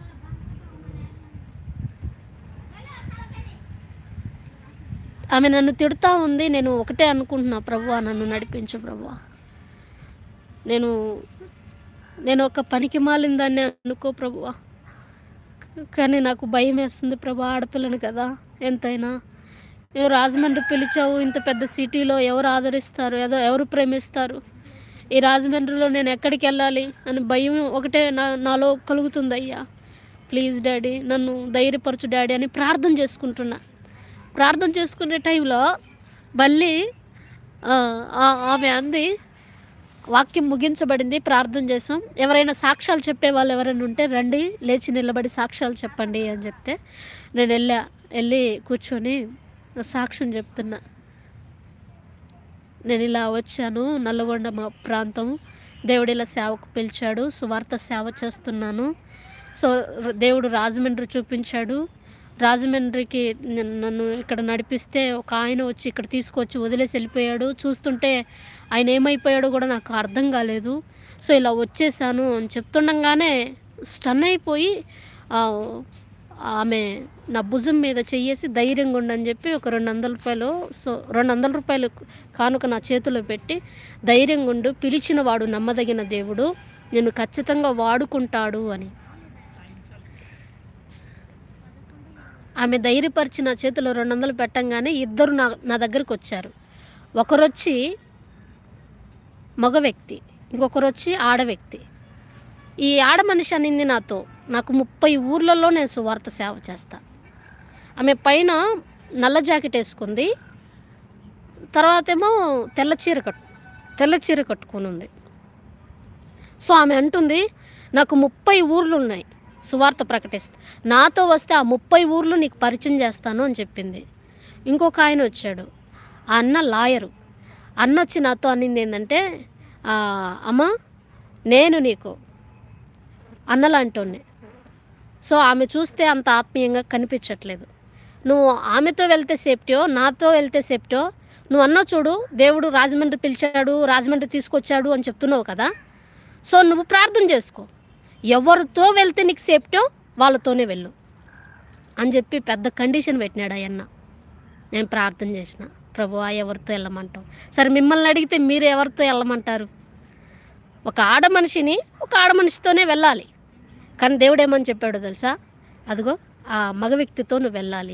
ఆమె నన్ను తిడుతూ ఉంది నేను ఒకటే అనుకుంటున్నా ప్రభువా నన్ను నడిపించు ప్రభువా నేను నేను ఒక పనికి మాలిందాన్ని అనుకో ప్రభువా కానీ నాకు భయం వేస్తుంది ప్రభా ఆడపిల్లను కదా ఎంతైనా నువ్వు రాజమండ్రి పిలిచావు ఇంత పెద్ద సిటీలో ఎవరు ఆదరిస్తారు ఏదో ఎవరు ప్రేమిస్తారు ఈ రాజమండ్రిలో నేను ఎక్కడికి వెళ్ళాలి అని భయం ఒకటే నా నాలో కలుగుతుంది అయ్యా ప్లీజ్ డాడీ నన్ను ధైర్యపరచు డాడీ అని ప్రార్థన చేసుకుంటున్నా ప్రార్థన చేసుకునే టైంలో మళ్ళీ ఆ, ఆ- ఆమె అంది వాక్యం ముగించబడింది ప్రార్థన చేసాం ఎవరైనా సాక్ష్యాలు చెప్పే వాళ్ళు ఎవరైనా ఉంటే రండి లేచి నిలబడి సాక్ష్యాలు చెప్పండి అని చెప్తే నేను వెళ్ళా వెళ్ళి కూర్చొని సాక్ష్యం చెప్తున్నా నేను ఇలా వచ్చాను నల్లగొండ మా ప్రాంతం దేవుడు ఇలా సేవకు పిలిచాడు సువార్త సేవ చేస్తున్నాను సో ర- దేవుడు రాజమండ్రి చూపించాడు రాజమండ్రికి నన్ను నన్ను ఇక్కడ నడిపిస్తే ఒక ఆయన వచ్చి ఇక్కడ తీసుకొచ్చి వదిలేసి వెళ్ళిపోయాడు చూస్తుంటే ఆయన ఏమైపోయాడో కూడా నాకు అర్థం కాలేదు సో ఇలా వచ్చేసాను అని చెప్తుండగానే స్టన్ అయిపోయి ఆ, ఆమె నా భుజం మీద చెయ్యేసి ధైర్యంగా ఉండని చెప్పి ఒక రెండు వందల రూపాయలు సో రెండు వందల రూపాయలు కానుక నా చేతిలో పెట్టి ధైర్యంగా ఉండు పిలిచిన వాడు నమ్మదగిన దేవుడు నేను ఖచ్చితంగా వాడుకుంటాడు అని ఆమె ధైర్యపరిచి నా చేతిలో రెండు వందలు పెట్టంగానే ఇద్దరు నా నా దగ్గరికి వచ్చారు ఒకరు వచ్చి మగ వ్యక్తి ఇంకొకరు వచ్చి ఆడ వ్యక్తి ఈ ఆడ మనిషి అనింది నాతో నాకు ముప్పై ఊర్లలో నేను సువార్త సేవ చేస్తా ఆమె పైన నల్ల జాకెట్ వేసుకుంది తర్వాత ఏమో తెల్ల చీర కట్టు తెల్ల చీర కట్టుకొని ఉంది సో ఆమె అంటుంది నాకు ముప్పై ఊర్లు ఉన్నాయి సువార్త ప్రకటిస్తా నాతో వస్తే ఆ ముప్పై ఊర్లు నీకు పరిచయం చేస్తాను అని చెప్పింది ఇంకొక ఆయన వచ్చాడు ఆ అన్న లాయరు అన్న వచ్చి నాతో అనింది ఏంటంటే "ఆ, అమ్మ నేను నీకు అన్నలాంటోనే సో ఆమె చూస్తే అంత ఆత్మీయంగా కనిపించట్లేదు నువ్వు ఆమెతో వెళ్తే సేఫ్టీయో నాతో వెళ్తే సేఫ్టీయో నువ్వు అన్నా చూడు దేవుడు రాజమండ్రి పిలిచాడు రాజమండ్రి తీసుకొచ్చాడు అని చెప్తున్నావు కదా సో నువ్వు ప్రార్థన చేసుకో ఎవరితో వెళ్తే నీకు సేఫ్టీయో వాళ్ళతోనే వెళ్ళు అని చెప్పి పెద్ద కండిషన్ పెట్టినాడు అయ్యన్న నేను ప్రార్థన చేసిన ప్రభు ఎవరితో వెళ్ళమంటావు సరే మిమ్మల్ని అడిగితే మీరు ఎవరితో వెళ్ళమంటారు ఒక ఆడ మనిషిని ఒక ఆడ మనిషితోనే వెళ్ళాలి కానీ దేవుడు ఏమని చెప్పాడో తెలుసా అదిగో ఆ మగ వ్యక్తితో నువ్వు వెళ్ళాలి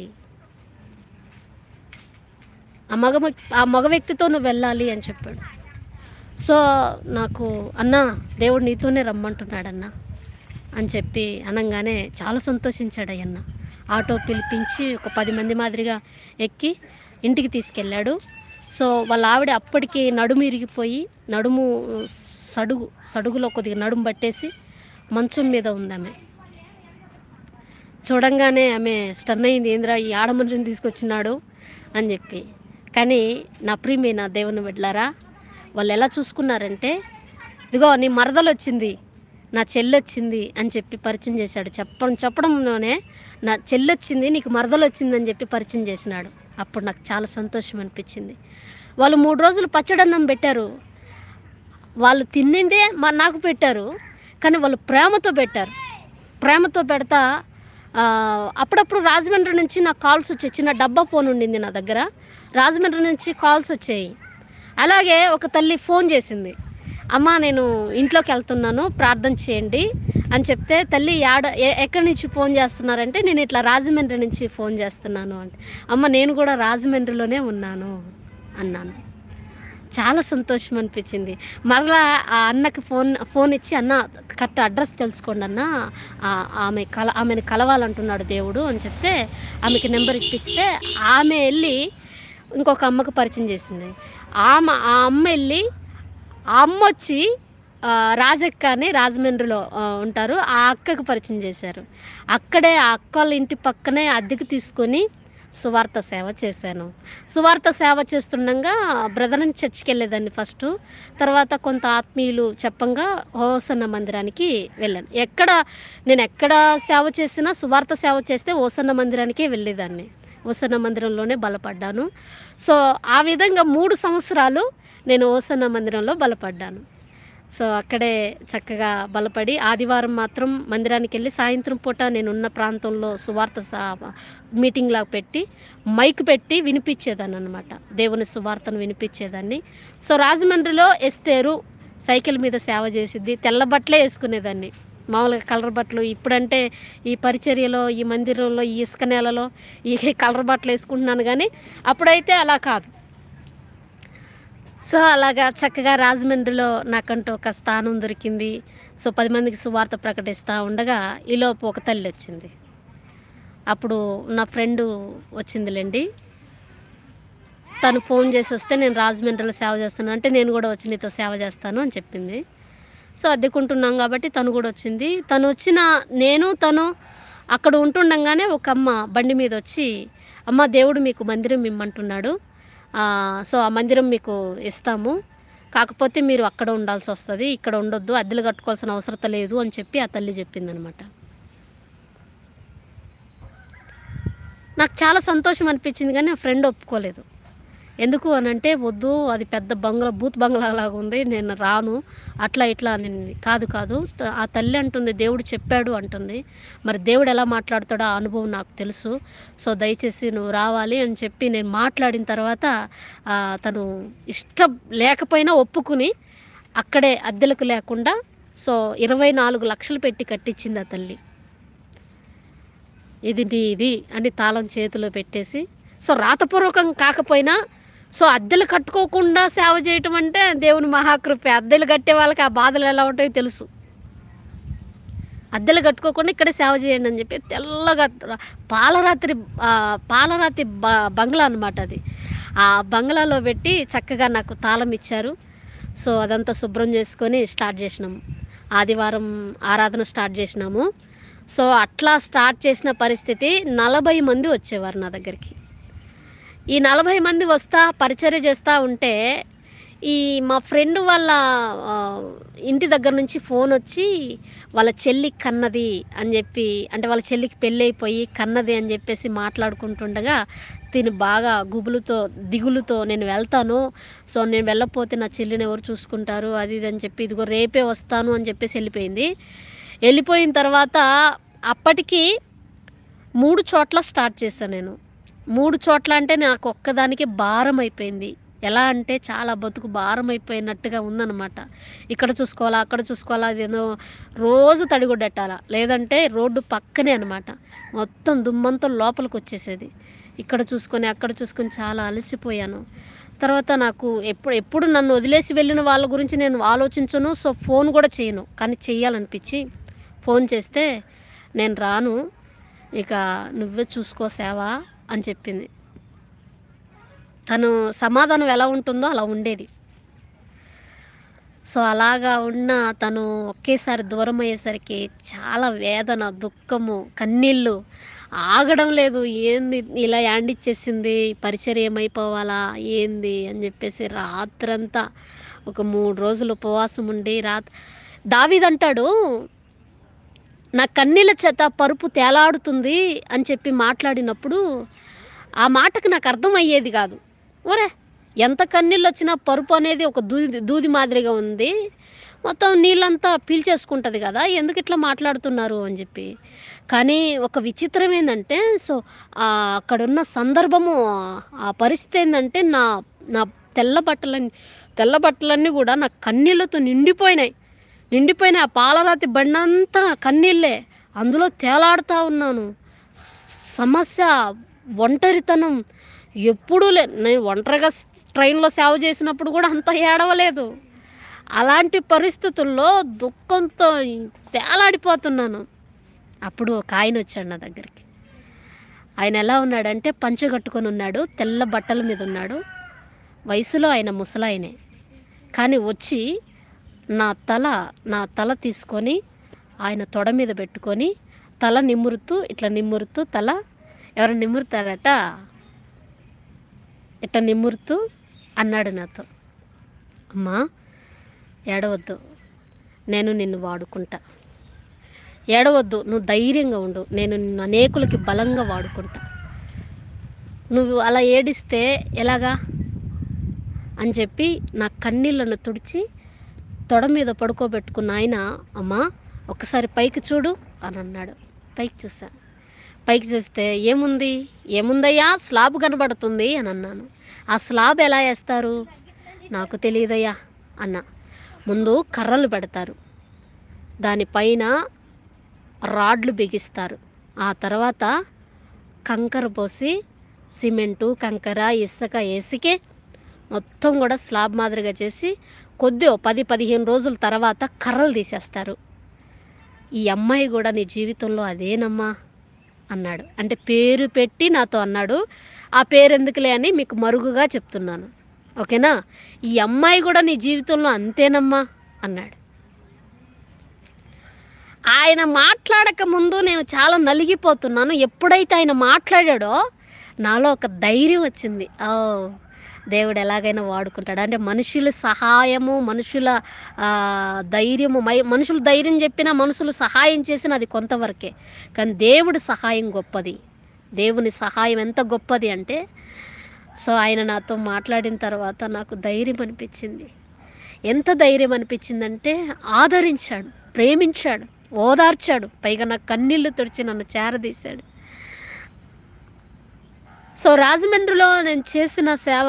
ఆ మగ వ్యక్- ఆ మగ వ్యక్తితో నువ్వు వెళ్ళాలి అని చెప్పాడు సో నాకు అన్న దేవుడు నీతోనే రమ్మంటున్నాడన్న అని చెప్పి అనగానే చాలా సంతోషించాడు అయ్యన్న ఆటో పిలిపించి ఒక పది మంది మాదిరిగా ఎక్కి ఇంటికి తీసుకెళ్ళాడు సో వాళ్ళ ఆవిడ అప్పటికి నడుము ఇరిగిపోయి నడుము సడుగు సడుగులో కొద్దిగా నడుము పట్టేసి మంచం మీద ఉంది ఆమె చూడంగానే ఆమె స్టన్ అయింది ఏంద్రా ఈ ఆడ మనిషిని తీసుకొచ్చినాడు అని చెప్పి కానీ నా ప్రియమైన దేవుని బిడ్డలారా వాళ్ళు ఎలా చూసుకున్నారంటే ఇదిగో నీ మరదలు వచ్చింది నా చెల్లి వచ్చింది అని చెప్పి పరిచయం చేశాడు చెప్పడం చెప్పడంలోనే నా చెల్లి వచ్చింది నీకు మరదలు వచ్చింది అని చెప్పి పరిచయం చేసినాడు అప్పుడు నాకు చాలా సంతోషం అనిపించింది వాళ్ళు మూడు రోజులు పచ్చడన్నం పెట్టారు వాళ్ళు తిన్నిందే మా నాకు పెట్టారు కానీ వాళ్ళు ప్రేమతో పెట్టారు ప్రేమతో పెడతా ఆ, అప్పుడప్పుడు రాజమండ్రి నుంచి నాకు కాల్స్ వచ్చాయి చిన్న డబ్బా ఫోన్ ఉండింది నా దగ్గర రాజమండ్రి నుంచి కాల్స్ వచ్చాయి అలాగే ఒక తల్లి ఫోన్ చేసింది అమ్మ నేను ఇంట్లోకి వెళ్తున్నాను ప్రార్థన చేయండి అని చెప్తే తల్లి యాడ ఎ- ఎక్కడి నుంచి ఫోన్ చేస్తున్నారంటే నేను ఇట్లా రాజమండ్రి నుంచి ఫోన్ చేస్తున్నాను అంటే అమ్మ నేను కూడా రాజమండ్రిలోనే ఉన్నాను అన్నాను చాలా సంతోషం అనిపించింది మరలా ఆ అన్నకి ఫోన్ ఫోన్ ఇచ్చి అన్న కరెక్ట్ అడ్రస్ తెలుసుకోండి అన్న ఆ- ఆమె కల ఆమెను కలవాలంటున్నాడు దేవుడు అని చెప్తే ఆమెకి నెంబర్ ఇప్పిస్తే ఆమె వెళ్ళి ఇంకొక అమ్మకు పరిచయం చేసింది ఆమె ఆ అమ్మ వెళ్ళి ఆ అమ్మ వచ్చి ఆ, రాజక్క అని రాజమండ్రిలో ఆ, ఉంటారు ఆ అక్కకు పరిచయం చేశారు అక్కడే ఆ అక్క వాళ్ళ ఇంటి పక్కనే అద్దెకు తీసుకొని సువార్త సేవ చేశాను సువార్త సేవ చేస్తుండగా బ్రదరన్ చర్చ్కి వెళ్ళేదాన్ని ఫస్ట్ తర్వాత కొంత ఆత్మీయులు చెప్పంగా హోసన్న మందిరానికి వెళ్ళాను ఎక్కడ నేను ఎక్కడ సేవ చేసినా సువార్త సేవ చేస్తే ఓసన్న మందిరానికే వెళ్ళేదాన్ని ఓసన్న మందిరంలోనే బలపడ్డాను సో ఆ విధంగా మూడు సంవత్సరాలు నేను ఓసన్న మందిరంలో బలపడ్డాను సో అక్కడే చక్కగా బలపడి ఆదివారం మాత్రం మందిరానికి వెళ్ళి సాయంత్రం పూట నేను ఉన్న ప్రాంతంలో సువార్త సా మీటింగ్ లాగా పెట్టి మైక్ పెట్టి వినిపించేదాన్ని అనమాట దేవుని సువార్తను వినిపించేదాన్ని సో రాజమండ్రిలో ఎస్తేరు సైకిల్ మీద సేవ చేసిద్ది తెల్ల బట్టలే వేసుకునేదాన్ని మామూలుగా కలర్ బట్టలు ఇప్పుడంటే ఈ పరిచర్యలో ఈ మందిరంలో ఈ ఇసుక నేలలో ఈ కలర్ బట్టలు వేసుకుంటున్నాను కానీ అప్పుడైతే అలా కాదు సో అలాగా చక్కగా రాజమండ్రిలో నాకంటూ ఒక స్థానం దొరికింది సో పది మందికి సువార్త ప్రకటిస్తూ ఉండగా ఈలోపు ఒక తల్లి వచ్చింది అప్పుడు నా ఫ్రెండ్ వచ్చిందిలేండి తను ఫోన్ చేసి వస్తే నేను రాజమండ్రిలో సేవ చేస్తాను అంటే నేను కూడా వచ్చి నీతో సేవ చేస్తాను అని చెప్పింది సో అద్దెకుంటున్నాం కాబట్టి తను కూడా వచ్చింది తను వచ్చిన నేను తను అక్కడ ఉంటుండగానే ఒక అమ్మ బండి మీద వచ్చి అమ్మ దేవుడు మీకు మందిరం ఇమ్మంటున్నాడు ఆ, సో ఆ మందిరం మీకు ఇస్తాము కాకపోతే మీరు అక్కడ ఉండాల్సి వస్తుంది ఇక్కడ ఉండొద్దు అద్దెలు కట్టుకోవాల్సిన అవసరం లేదు అని చెప్పి ఆ తల్లి చెప్పిందనమాట నాకు చాలా సంతోషం అనిపించింది కానీ నా ఫ్రెండ్ ఒప్పుకోలేదు ఎందుకు అని అంటే వద్దు అది పెద్ద బంగ్లా బూత్ బంగ్లా లాగా ఉంది నేను రాను అట్లా ఇట్లా అని కాదు కాదు త- ఆ తల్లి అంటుంది దేవుడు చెప్పాడు అంటుంది మరి దేవుడు ఎలా మాట్లాడతాడో ఆ అనుభవం నాకు తెలుసు సో దయచేసి నువ్వు రావాలి అని చెప్పి నేను మాట్లాడిన తర్వాత ఆ, తను ఇష్టం లేకపోయినా ఒప్పుకుని అక్కడే అద్దెలకు లేకుండా సో ఇరవై నాలుగు లక్షలు పెట్టి కట్టించింది ఆ తల్లి ఇది నీ ఇది అని తాళం చేతిలో పెట్టేసి సో రాతపూర్వకం కాకపోయినా సో అద్దెలు కట్టుకోకుండా సేవ చేయటం అంటే దేవుని మహాకృప అద్దెలు కట్టే వాళ్ళకి ఆ బాధలు ఎలా ఉంటాయో తెలుసు అద్దెలు కట్టుకోకుండా ఇక్కడే సేవ చేయండి అని చెప్పి తెల్లగా ర- పాలరాత్రి ఆ, పాలరాతి బ బంగ్లా అనమాట అది ఆ బంగ్లాలో పెట్టి చక్కగా నాకు తాళం ఇచ్చారు సో అదంతా శుభ్రం చేసుకొని స్టార్ట్ చేసినాము ఆదివారం ఆరాధన స్టార్ట్ చేసినాము సో అట్లా స్టార్ట్ చేసిన పరిస్థితి నలభై మంది వచ్చేవారు నా దగ్గరికి ఈ నలభై మంది వస్తా పరిచర్య చేస్తూ ఉంటే ఈ మా ఫ్రెండ్ వాళ్ళ ఆ, ఇంటి దగ్గర నుంచి ఫోన్ వచ్చి వాళ్ళ చెల్లి కన్నది అని చెప్పి అంటే వాళ్ళ చెల్లికి పెళ్ళి అయిపోయి కన్నది అని చెప్పేసి మాట్లాడుకుంటుండగా తిని బాగా గుబులుతో దిగులుతో నేను వెళ్తాను సో నేను వెళ్ళకపోతే నా చెల్లిని ఎవరు చూసుకుంటారు అది ఇది అని చెప్పి ఇదిగో రేపే వస్తాను అని చెప్పేసి వెళ్ళిపోయింది వెళ్ళిపోయిన తర్వాత అప్పటికి మూడు చోట్ల స్టార్ట్ చేశాను నేను మూడు చోట్ల అంటే నాకు ఒక్కదానికి భారం అయిపోయింది ఎలా అంటే చాలా బతుకు భారం అయిపోయినట్టుగా ఉందన్నమాట ఇక్కడ చూసుకోవాలా అక్కడ చూసుకోవాలా అదేదో రోజు తడిగుడ్డెట్టాలా లేదంటే రోడ్డు పక్కనే అనమాట మొత్తం దుమ్మంతా లోపలికి వచ్చేసేది ఇక్కడ చూసుకొని అక్కడ చూసుకొని చాలా అలసిపోయాను తర్వాత నాకు ఎప్పుడు ఎప్పుడు నన్ను వదిలేసి వెళ్ళిన వాళ్ళ గురించి నేను ఆలోచించను సో ఫోన్ కూడా చేయను కానీ చెయ్యాలనిపించి ఫోన్ చేస్తే నేను రాను ఇక నువ్వే చూసుకో సేవ అని చెప్పింది తను సమాధానం ఎలా ఉంటుందో అలా ఉండేది సో అలాగా ఉన్న తను ఒకేసారి దూరం అయ్యేసరికి చాలా వేదన దుఃఖము కన్నీళ్ళు ఆగడం లేదు ఏంది ఇలా యాండిచ్చేసింది పరిచర్య ఏమైపోవాలా ఏంది అని చెప్పేసి రాత్రంతా ఒక మూడు రోజులు ఉపవాసం ఉండి రాత్ దావీదంటాడు నా కన్నీళ్ళ చేత పరుపు తేలాడుతుంది అని చెప్పి మాట్లాడినప్పుడు ఆ మాటకు నాకు అర్థం అయ్యేది కాదు ఒరే ఎంత కన్నీళ్ళు వచ్చినా పరుపు అనేది ఒక దూది దూది మాదిరిగా ఉంది మొత్తం నీళ్ళంతా పీల్చేసుకుంటుంది కదా ఎందుకు ఇట్లా మాట్లాడుతున్నారు అని చెప్పి కానీ ఒక విచిత్రం ఏంటంటే సో ఆ అక్కడున్న సందర్భము ఆ పరిస్థితి ఏంటంటే నా నా తెల్ల బట్టలన్నీ తెల్ల బట్టలన్నీ కూడా నా కన్నీళ్ళతో నిండిపోయినాయి నిండిపోయిన ఆ పాలరాతి బండంతా కన్నీళ్ళే అందులో తేలాడుతూ ఉన్నాను సమస్య ఒంటరితనం ఎప్పుడూ లే నేను ఒంటరిగా ట్రైన్లో సేవ చేసినప్పుడు కూడా అంత ఏడవలేదు అలాంటి పరిస్థితుల్లో దుఃఖంతో తేలాడిపోతున్నాను అప్పుడు ఒక ఆయన వచ్చాడు నా దగ్గరికి ఆయన ఎలా ఉన్నాడంటే పంచె కట్టుకొని ఉన్నాడు తెల్ల బట్టల మీద ఉన్నాడు వయసులో ఆయన ముసలాయనే కానీ వచ్చి నా తల నా తల తీసుకొని ఆయన తొడ మీద పెట్టుకొని తల నిమురుతూ ఇట్లా నిమురుతూ తల ఎవరు నిమురుతారట ఇట్లా నిమురుతూ అన్నాడు నాతో అమ్మా ఏడవద్దు నేను నిన్ను వాడుకుంటా ఏడవద్దు నువ్వు ధైర్యంగా ఉండు నేను నిన్ను అనేకులకి బలంగా వాడుకుంటా నువ్వు అలా ఏడిస్తే ఎలాగా అని చెప్పి నా కన్నీళ్ళను తుడిచి తొడ మీద పడుకోబెట్టుకున్న ఆయన అమ్మా ఒకసారి పైకి చూడు అని అన్నాడు పైకి చూసా పైకి చూస్తే ఏముంది ఏముందయ్యా స్లాబ్ కనబడుతుంది అని అన్నాను ఆ స్లాబ్ ఎలా వేస్తారు నాకు తెలియదయ్యా అన్న ముందు కర్రలు పెడతారు దానిపైన రాడ్లు బిగిస్తారు ఆ తర్వాత కంకర పోసి సిమెంటు కంకర ఇసుక వేసికే మొత్తం కూడా స్లాబ్ మాదిరిగా చేసి కొద్ది ఓ పది పదిహేను రోజుల తర్వాత కర్రలు తీసేస్తారు ఈ అమ్మాయి కూడా నీ జీవితంలో అదేనమ్మా అన్నాడు అంటే పేరు పెట్టి నాతో అన్నాడు ఆ పేరు ఎందుకులే అని మీకు మరుగుగా చెప్తున్నాను ఓకేనా ఈ అమ్మాయి కూడా నీ జీవితంలో అంతేనమ్మా అన్నాడు ఆయన మాట్లాడక ముందు నేను చాలా నలిగిపోతున్నాను ఎప్పుడైతే ఆయన మాట్లాడాడో నాలో ఒక ధైర్యం వచ్చింది ఓ దేవుడు ఎలాగైనా వాడుకుంటాడు అంటే మనుషుల సహాయము మనుషుల ఆ, ధైర్యము మై మనుషులు ధైర్యం చెప్పినా మనుషులు సహాయం చేసిన అది కొంతవరకే కానీ దేవుడి సహాయం గొప్పది దేవుని సహాయం ఎంత గొప్పది అంటే సో ఆయన నాతో మాట్లాడిన తర్వాత నాకు ధైర్యం అనిపించింది ఎంత ధైర్యం అనిపించిందంటే ఆదరించాడు ప్రేమించాడు ఓదార్చాడు పైగా నా కన్నీళ్లు తుడిచి నన్ను చేరదీశాడు సో రాజమండ్రిలో నేను చేసిన సేవ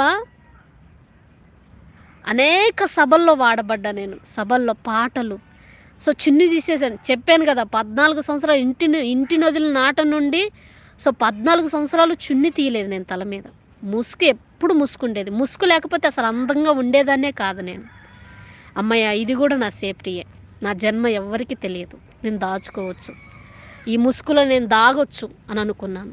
అనేక సభల్లో వాడబడ్డా నేను సభల్లో పాటలు సో చిన్ని తీసేసాను చెప్పాను కదా పద్నాలుగు సంవత్సరాలు ఇంటిని ఇంటి నదుల నాట నుండి సో పద్నాలుగు సంవత్సరాలు చున్ని తీయలేదు నేను తల మీద ముసుగు ఎప్పుడు ముసుకుండేది ముసుగు లేకపోతే అసలు అందంగా ఉండేదాన్నే కాదు నేను అమ్మయ్య ఇది కూడా నా సేఫ్టీయే నా జన్మ ఎవ్వరికీ తెలియదు నేను దాచుకోవచ్చు ఈ ముసుగులో నేను దాగొచ్చు అని అనుకున్నాను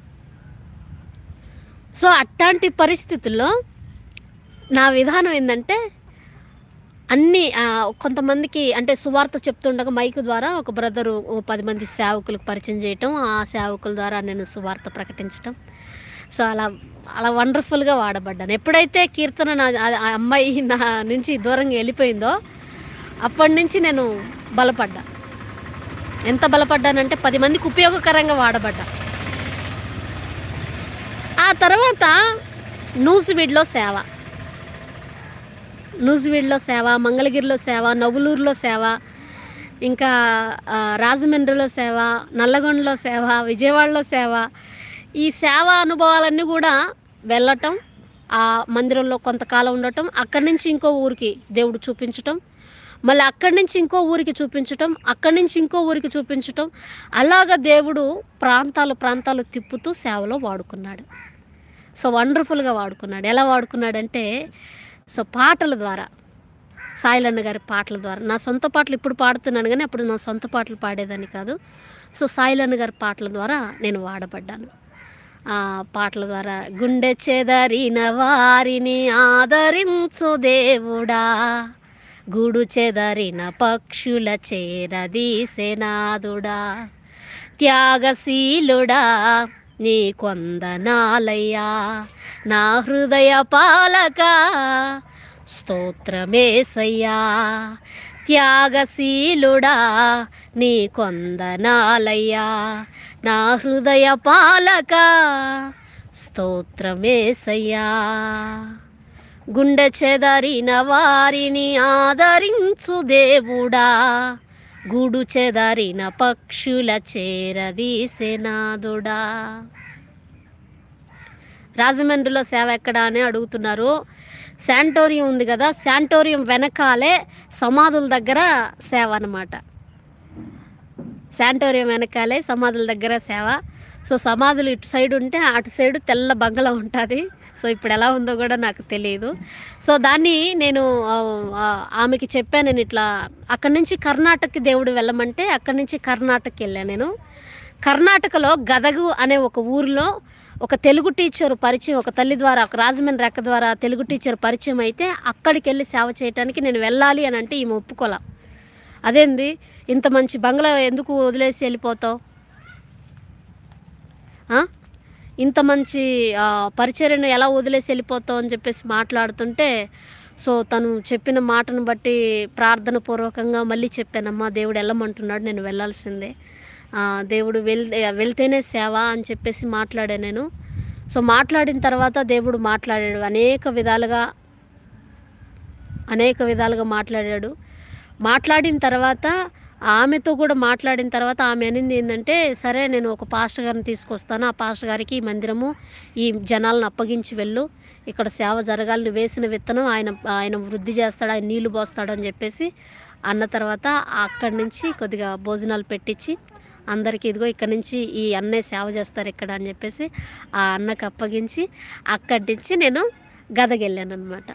సో అట్లాంటి పరిస్థితుల్లో నా విధానం ఏంటంటే అన్నీ ఆ, కొంతమందికి అంటే సువార్త చెప్తుండగా మైక్ ద్వారా ఒక బ్రదరు ఓ పది మంది సేవకులకు పరిచయం చేయటం ఆ సేవకుల ద్వారా నేను సువార్త ప్రకటించటం సో అలా అలా వండర్ఫుల్గా వాడబడ్డాను ఎప్పుడైతే కీర్తన నా ఆ- ఆ అమ్మాయి నా నుంచి దూరంగా వెళ్ళిపోయిందో అప్పటి నుంచి నేను బలపడ్డా ఎంత బలపడ్డానంటే పది మందికి ఉపయోగకరంగా వాడబడ్డా ఆ తర్వాత నూజివీడ్లో సేవ నూజివీడ్లో సేవ మంగళగిరిలో సేవ నవ్వులూరులో సేవ ఇంకా ఆ, రాజమండ్రిలో సేవ నల్లగొండలో సేవ విజయవాడలో సేవ ఈ సేవా అనుభవాలన్నీ కూడా వెళ్ళటం ఆ మందిరంలో కొంతకాలం ఉండటం అక్కడి నుంచి ఇంకో ఊరికి దేవుడు చూపించటం మళ్ళీ అక్కడి నుంచి ఇంకో ఊరికి చూపించటం అక్కడి నుంచి ఇంకో ఊరికి చూపించటం అలాగ దేవుడు ప్రాంతాలు ప్రాంతాలు తిప్పుతూ సేవలో వాడుకున్నాడు సో వండర్ఫుల్గా వాడుకున్నాడు ఎలా వాడుకున్నాడంటే సో పాటల ద్వారా సాయిలన్న గారి పాటల ద్వారా నా సొంత పాటలు ఇప్పుడు పాడుతున్నాను కానీ అప్పుడు నా సొంత పాటలు పాడేదాన్ని కాదు సో సాయిలన్న గారి పాటల ద్వారా నేను వాడబడ్డాను ఆ పాటల ద్వారా గుండె చెదరిన వారిని ఆదరించు దేవుడా గూడు చెదరిన పక్షుల చేరదీసెనాదుడా త్యాగశీలుడా నీ కొందనాలయ్యా నా హృదయ పాలక స్తోత్రమేసయ్యా త్యాగశీలుడా నీ కొందనాలయ్యా నా హృదయ పాలక స్తోత్రమేసయ్యా గుండె చెదరిన వారిని ఆదరించు దేవుడా గూడు చెదరిన పక్షుల చేరదీసెనాదుడా రాజమండ్రిలో సేవ ఎక్కడ అని అడుగుతున్నారు శాంటోరియం ఉంది కదా శాంటోరియం వెనకాలే సమాధుల దగ్గర సేవ అన్నమాట శాంటోరియం వెనకాలే సమాధుల దగ్గర సేవ సో సమాధులు ఇటు సైడ్ ఉంటే అటు సైడ్ తెల్ల బంగళ ఉంటుంది సో ఇప్పుడు ఎలా ఉందో కూడా నాకు తెలియదు సో దాన్ని నేను ఆ, ఆ, ఆమెకి చెప్పాను నేను ఇట్లా అక్కడి నుంచి కర్ణాటకకి దేవుడు వెళ్ళమంటే అక్కడి నుంచి కర్ణాటకకి వెళ్ళాను నేను కర్ణాటకలో గదగు అనే ఒక ఊరిలో ఒక తెలుగు టీచర్ పరిచయం ఒక తల్లి ద్వారా ఒక రాజమండ్రి అక్క ద్వారా తెలుగు టీచర్ పరిచయం అయితే అక్కడికి వెళ్ళి సేవ చేయడానికి నేను వెళ్ళాలి అని అంటే ఈమె ఒప్పుకోలా అదేంది ఇంత మంచి బంగ్లా ఎందుకు వదిలేసి వెళ్ళిపోతావు ఆ? ఇంత మంచి ఆ, పరిచర్యను ఎలా వదిలేసి వెళ్ళిపోతావు అని చెప్పేసి మాట్లాడుతుంటే సో తను చెప్పిన మాటను బట్టి ప్రార్థన పూర్వకంగా మళ్ళీ చెప్పానమ్మా దేవుడు వెళ్ళమంటున్నాడు నేను వెళ్ళాల్సిందే ఆ, దేవుడు వెల్ వెళ్తేనే సేవ అని చెప్పేసి మాట్లాడా నేను సో మాట్లాడిన తర్వాత దేవుడు మాట్లాడాడు అనేక విధాలుగా అనేక విధాలుగా మాట్లాడాడు మాట్లాడిన తర్వాత ఆమెతో కూడా మాట్లాడిన తర్వాత ఆమె అనింది ఏంటంటే సరే నేను ఒక పాస్టర్ గారిని తీసుకొస్తాను ఆ పాస్టర్ గారికి ఈ మందిరము ఈ జనాలను అప్పగించి వెళ్ళు ఇక్కడ సేవ జరగాలి నువ్వు వేసిన విత్తనం ఆయన ఆయన వృద్ధి చేస్తాడు ఆయన నీళ్లు పోస్తాడు అని చెప్పేసి అన్న తర్వాత అక్కడి నుంచి కొద్దిగా భోజనాలు పెట్టించి అందరికీ ఇదిగో ఇక్కడ నుంచి ఈ అన్నే సేవ చేస్తారు ఇక్కడ అని చెప్పేసి ఆ అన్నకు అప్పగించి అక్కడి నుంచి నేను గదగెళ్ళాను అనమాట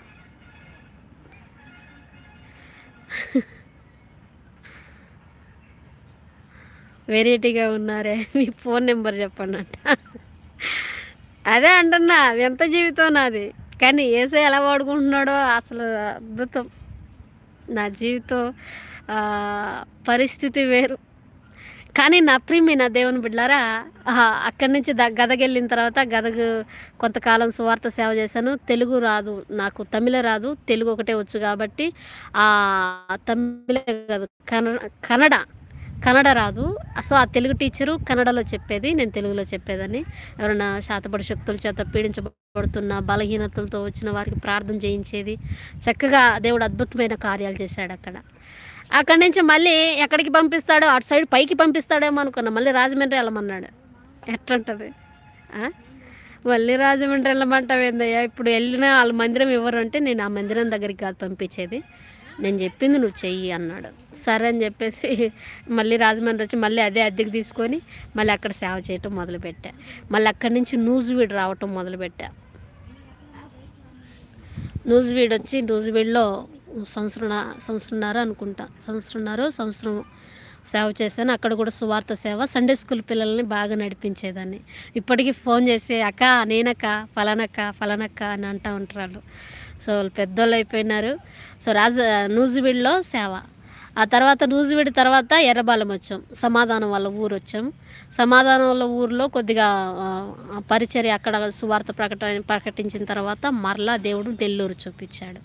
వెరైటీగా ఉన్నారే మీ ఫోన్ నెంబర్ చెప్పండి అంట అదే అంటున్నా ఎంత జీవితం నాది కానీ ఏసే ఎలా వాడుకుంటున్నాడో అసలు అద్భుతం నా జీవితం ఆ, పరిస్థితి వేరు కానీ నా ప్రియమి నా దేవుని బిడ్డారా అక్కడి నుంచి ద గదగెళ్ళిన తర్వాత గదగు కొంతకాలం సువార్త సేవ చేశాను తెలుగు రాదు నాకు తమిళ రాదు తెలుగు ఒకటే వచ్చు కాబట్టి ఆ తమిళ కాదు కన్నడ కన్నడ కన్నడ రాదు సో ఆ తెలుగు టీచరు కన్నడలో చెప్పేది నేను తెలుగులో చెప్పేదని ఎవరైనా శాతపడి శక్తుల చేత పీడించబడుతున్న బలహీనతలతో వచ్చిన వారికి ప్రార్థన చేయించేది చక్కగా దేవుడు అద్భుతమైన కార్యాలు చేశాడు అక్కడ అక్కడి నుంచి మళ్ళీ ఎక్కడికి పంపిస్తాడో అటు సైడ్ పైకి పంపిస్తాడేమో అనుకున్నా మళ్ళీ రాజమండ్రి వెళ్ళమన్నాడు ఎట్లుంటుంది ఆ? మళ్ళీ రాజమండ్రి వెళ్ళమంటావు ఏందయ్యా ఇప్పుడు వెళ్ళిన వాళ్ళ మందిరం ఇవ్వరు అంటే నేను ఆ మందిరం దగ్గరికి కాదు పంపించేది నేను చెప్పింది నువ్వు చెయ్యి అన్నాడు సరే అని చెప్పేసి మళ్ళీ రాజమండ్రి వచ్చి మళ్ళీ అదే అద్దెకి తీసుకొని మళ్ళీ అక్కడ సేవ చేయటం మొదలుపెట్టా మళ్ళీ అక్కడి నుంచి న్యూస్ వీడ్ రావటం మొదలుపెట్టా న్యూస్ వీడ్ వచ్చి న్యూస్ వీడ్లో సంవత్సరం సంవత్సరంన్నర అనుకుంటా సంవత్సరంన్నర సంవత్సరం సేవ చేశాను అక్కడ కూడా సువార్త సేవ సండే స్కూల్ పిల్లల్ని బాగా నడిపించేదాన్ని ఇప్పటికీ ఫోన్ చేసి అక్క నేనక్క ఫలానక్క ఫలానక్క అని అంటూ ఉంటారు వాళ్ళు సో వాళ్ళు పెద్దోళ్ళు అయిపోయినారు సో రాజ నూజివీడ్లో సేవ ఆ తర్వాత నూజివీడి తర్వాత ఎర్రబాలెం వచ్చాం సమాధానం వాళ్ళ ఊరు వచ్చాం సమాధానం వాళ్ళ ఊరిలో కొద్దిగా ఆ, పరిచర్య అక్కడ సువార్త ప్రకట ప్రకటించిన తర్వాత మరలా దేవుడు నెల్లూరు చూపించాడు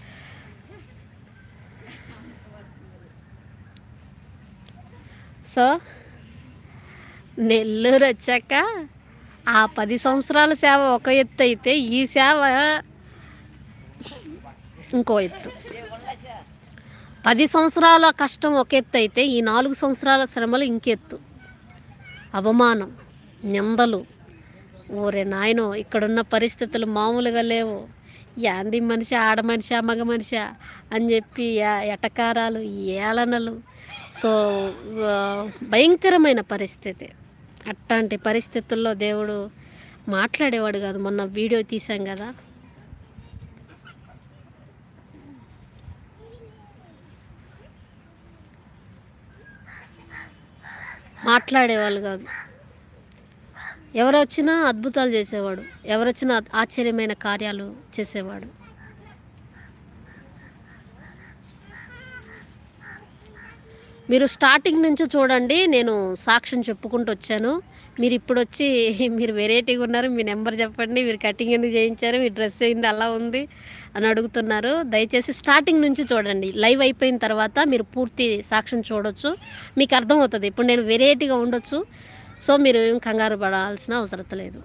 సో నెల్లూరు వచ్చాక ఆ పది సంవత్సరాల సేవ ఒక ఎత్తు అయితే ఈ సేవ ఇంకో ఎత్తు పది సంవత్సరాల కష్టం ఒక ఎత్తు అయితే ఈ నాలుగు సంవత్సరాల శ్రమలు ఇంకెత్తు అవమానం నిందలు ఓరే నాయనో ఇక్కడున్న పరిస్థితులు మామూలుగా లేవు యాంది మనిషి ఆడ మనిషి మగ మనిషి అని చెప్పి ఎ- ఎటకారాలు ఏలనలు సో ఆ, భయంకరమైన పరిస్థితి అట్లాంటి పరిస్థితుల్లో దేవుడు మాట్లాడేవాడు కాదు మొన్న వీడియో తీసాం కదా మాట్లాడేవాళ్ళు కాదు ఎవరు వచ్చినా అద్భుతాలు చేసేవాడు ఎవరు వచ్చినా ఆశ్చర్యమైన కార్యాలు చేసేవాడు మీరు స్టార్టింగ్ నుంచి చూడండి నేను సాక్ష్యం చెప్పుకుంటూ వచ్చాను మీరు ఇప్పుడు వచ్చి మీరు వెరైటీగా ఉన్నారు మీ నెంబర్ చెప్పండి మీరు కటింగ్ ఎందుకు చేయించారు మీ డ్రెస్ ఏంది అలా ఉంది అని అడుగుతున్నారు దయచేసి స్టార్టింగ్ నుంచి చూడండి లైవ్ అయిపోయిన తర్వాత మీరు పూర్తి సాక్ష్యం చూడొచ్చు మీకు అర్థమవుతుంది ఇప్పుడు నేను వెరైటీగా ఉండొచ్చు సో మీరు ఏం కంగారు పడాల్సిన అవసరం లేదు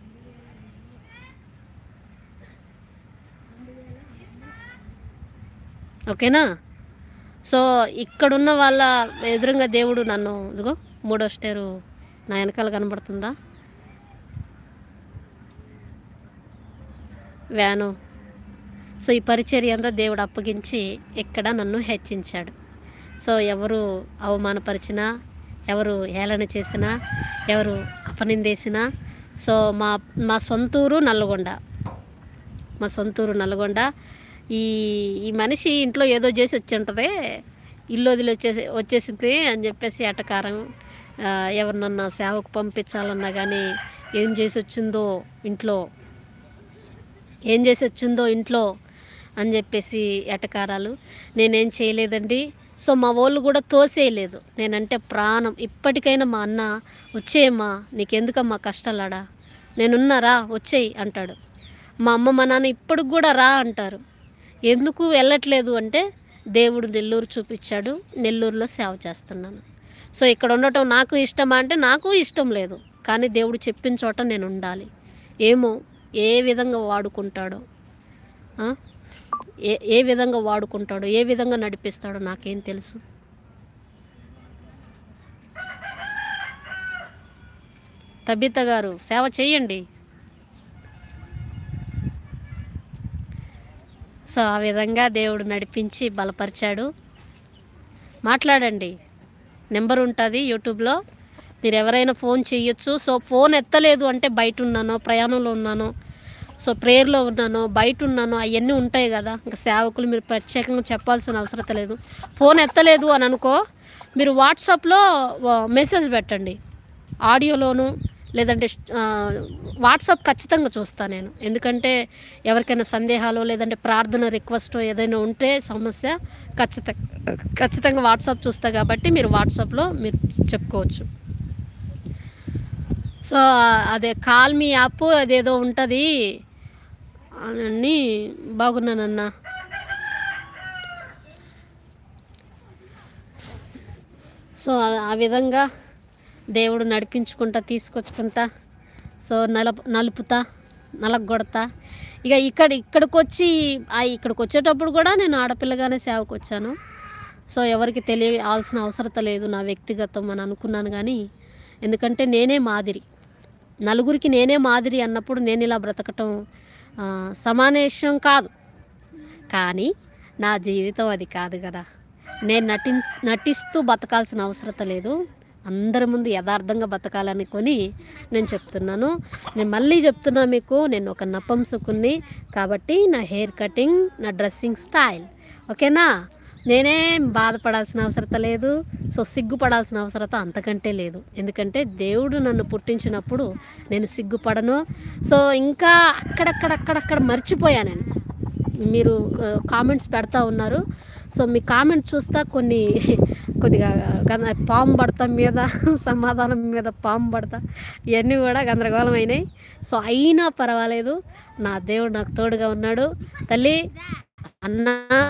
ఓకేనా సో ఇక్కడున్న వాళ్ళ ఎదురుగా దేవుడు నన్ను ఇదిగో మూడో స్టేరు నా వెనకాల కనబడుతుందా వ్యాను సో ఈ పరిచర్య అంతా దేవుడు అప్పగించి ఇక్కడ నన్ను హెచ్చించాడు సో ఎవరు అవమానపరిచినా ఎవరు హేళన చేసినా ఎవరు అపనిందేసినా సో మా మా సొంతూరు నల్గొండ మా సొంతూరు నల్గొండ ఈ ఈ మనిషి ఇంట్లో ఏదో చేసి వచ్చి ఉంటుంది ఇల్లు వదిలి వచ్చేసి వచ్చేసింది అని చెప్పేసి ఎటకారం ఆ, ఎవరినన్నా సేవకు పంపించాలన్నా కానీ ఏం చేసి వచ్చిందో ఇంట్లో ఏం చేసి వచ్చిందో ఇంట్లో అని చెప్పేసి ఎటకారాలు నేనేం చేయలేదండి సో మా వాళ్ళు కూడా తోసేయలేదు నేనంటే ప్రాణం ఇప్పటికైనా మా అన్న వచ్చేయమ్మా నీకెందుకమ్మా కష్టాలాడా నేనున్నారా వచ్చేయి అంటాడు మా అమ్మ మా నాన్న ఇప్పటికి కూడా రా అంటారు ఎందుకు వెళ్ళట్లేదు అంటే దేవుడు నెల్లూరు చూపించాడు నెల్లూరులో సేవ చేస్తున్నాను సో ఇక్కడ ఉండటం నాకు ఇష్టమా అంటే నాకు ఇష్టం లేదు కానీ దేవుడు చెప్పిన చోట నేను ఉండాలి ఏమో ఏ విధంగా వాడుకుంటాడో ఆ? ఏ ఏ విధంగా వాడుకుంటాడో ఏ విధంగా నడిపిస్తాడో నాకేం తెలుసు తబిత గారు సేవ చేయండి సో ఆ విధంగా దేవుడు నడిపించి బలపరిచాడు మాట్లాడండి నెంబర్ ఉంటుంది యూట్యూబ్లో మీరు ఎవరైనా ఫోన్ చేయొచ్చు సో ఫోన్ ఎత్తలేదు అంటే బయట ఉన్నానో ప్రయాణంలో ఉన్నానో సో ప్రేయర్లో ఉన్నానో బయట ఉన్నానో అవన్నీ ఉంటాయి కదా ఇంకా సేవకులు మీరు ప్రత్యేకంగా చెప్పాల్సిన అవసరం లేదు ఫోన్ ఎత్తలేదు అని అనుకో మీరు వాట్సాప్లో మెసేజ్ పెట్టండి ఆడియోలోను లేదంటే ఆ, వాట్సాప్ ఖచ్చితంగా చూస్తాను నేను ఎందుకంటే ఎవరికైనా సందేహాలు లేదంటే ప్రార్థన రిక్వెస్ట్ ఏదైనా ఉంటే సమస్య ఖచ్చితంగా ఖచ్చితంగా వాట్సాప్ చూస్తా కాబట్టి మీరు వాట్సాప్లో మీరు చెప్పుకోవచ్చు సో అదే కాల్ మీ యాప్ అదేదో ఉంటుంది అని బాగున్నానన్నా సో ఆ- ఆ విధంగా దేవుడు నడిపించుకుంటా తీసుకొచ్చుకుంటా సో నలప నలుపుతా నలగొడతా ఇక ఇక్కడ ఇక్కడికి వచ్చి ఆ ఇక్కడికి వచ్చేటప్పుడు కూడా నేను ఆడపిల్లగానే సేవకు వచ్చాను సో ఎవరికి తెలియాల్సిన అవసరం లేదు నా వ్యక్తిగతం అని అనుకున్నాను కానీ ఎందుకంటే నేనే మాదిరి నలుగురికి నేనే మాదిరి అన్నప్పుడు నేను ఇలా బ్రతకటం ఆ, సమానేషం కాదు కానీ నా జీవితం అది కాదు కదా నేను నటి నటిస్తూ బతకాల్సిన అవసరం లేదు అందరి ముందు యథార్థంగా బతకాలని కొని నేను చెప్తున్నాను నేను మళ్ళీ చెప్తున్నా మీకు నేను ఒక నపంసుకుని కాబట్టి నా హెయిర్ కటింగ్ నా డ్రెస్సింగ్ స్టైల్ ఓకేనా నేనేం బాధపడాల్సిన అవసరం లేదు సో సిగ్గుపడాల్సిన అవసరం అంతకంటే లేదు ఎందుకంటే దేవుడు నన్ను పుట్టించినప్పుడు నేను సిగ్గుపడను సో ఇంకా అక్కడక్కడక్కడక్కడ మర్చిపోయా నేను మీరు కామెంట్స్ పెడతా ఉన్నారు సో మీ కామెంట్ చూస్తా కొన్ని కొద్దిగా గంద- పాము పడతా మీద సమాధానం మీద పాము పడతా ఇవన్నీ కూడా గందరగోళం అయినాయి సో అయినా పర్వాలేదు నా దేవుడు నాకు తోడుగా ఉన్నాడు తల్లి అన్న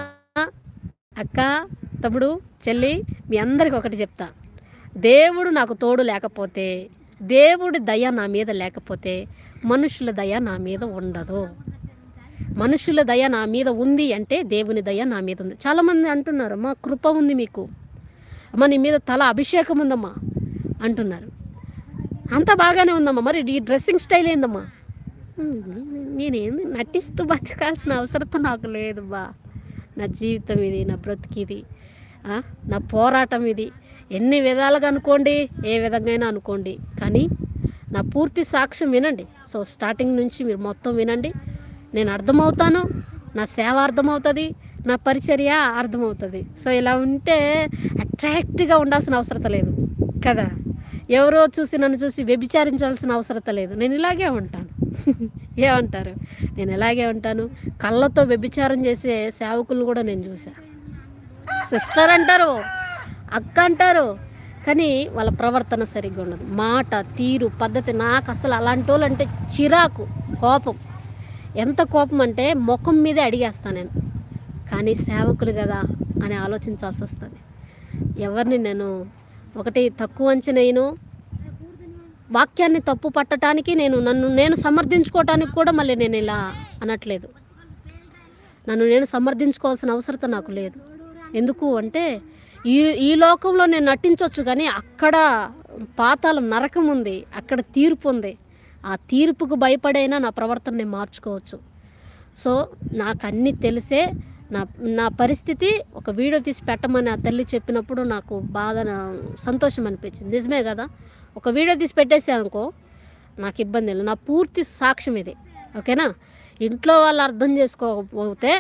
అక్క తమ్ముడు చెల్లి మీ అందరికి ఒకటి చెప్తా దేవుడు నాకు తోడు లేకపోతే దేవుడి దయ నా మీద లేకపోతే మనుషుల దయ నా మీద ఉండదు మనుషుల దయ నా మీద ఉంది అంటే దేవుని దయ నా మీద ఉంది చాలామంది అంటున్నారు అమ్మా కృప ఉంది మీకు అమ్మ నీ మీద తల అభిషేకం ఉందమ్మా అంటున్నారు అంత బాగానే ఉందమ్మా మరి ఈ డ్రెస్సింగ్ స్టైల్ ఏందమ్మా "ఉమ్, నేనేంది నటిస్తూ బతకాల్సిన అవసరం నాకు లేదు బా నా జీవితం ఇది నా బ్రతికిది ఆ, నా పోరాటం ఇది ఎన్ని విధాలుగా అనుకోండి ఏ విధంగా అనుకోండి కానీ నా పూర్తి సాక్ష్యం వినండి సో స్టార్టింగ్ నుంచి మీరు మొత్తం వినండి నేను అర్థమవుతాను నా సేవ అర్థమవుతుంది నా పరిచర్య అర్థమవుతుంది సో ఇలా ఉంటే అట్రాక్ట్గా ఉండాల్సిన అవసరం లేదు కదా ఎవరో చూసి నన్ను చూసి వ్యభిచారించాల్సిన అవసరం లేదు నేను ఇలాగే ఉంటాను ఏమంటారు నేను ఇలాగే ఉంటాను కళ్ళతో వ్యభిచారం చేసే సేవకులు కూడా నేను చూసా సిస్టర్ అంటారు అక్క అంటారు కానీ వాళ్ళ ప్రవర్తన సరిగ్గా ఉండదు మాట తీరు పద్ధతి నాకు అసలు అలాంటి వాళ్ళు అంటే చిరాకు కోపం ఎంత కోపం అంటే ముఖం మీదే అడిగేస్తాను నేను కానీ సేవకులు కదా అని ఆలోచించాల్సి వస్తుంది ఎవరిని నేను ఒకటి తక్కువ అంచనేయను వాక్యాన్ని తప్పు పట్టడానికి నేను నన్ను నేను సమర్థించుకోవటానికి కూడా మళ్ళీ నేను ఇలా అనట్లేదు నన్ను నేను సమర్థించుకోవాల్సిన అవసరం నాకు లేదు ఎందుకు అంటే ఈ ఈ లోకంలో నేను నటించవచ్చు కానీ అక్కడ పాతాళం నరకం ఉంది అక్కడ తీర్పు ఉంది ఆ తీర్పుకు భయపడైనా నా ప్రవర్తన నేను మార్చుకోవచ్చు సో నాకు అన్నీ తెలిసే నా నా పరిస్థితి ఒక వీడియో తీసి పెట్టమని ఆ తల్లి చెప్పినప్పుడు నాకు బాధ సంతోషం అనిపించింది నిజమే కదా ఒక వీడియో తీసి పెట్టేసాను అనుకో నాకు ఇబ్బంది లేదు నా పూర్తి సాక్ష్యం ఇది ఓకేనా ఇంట్లో వాళ్ళు అర్థం చేసుకోకపోతే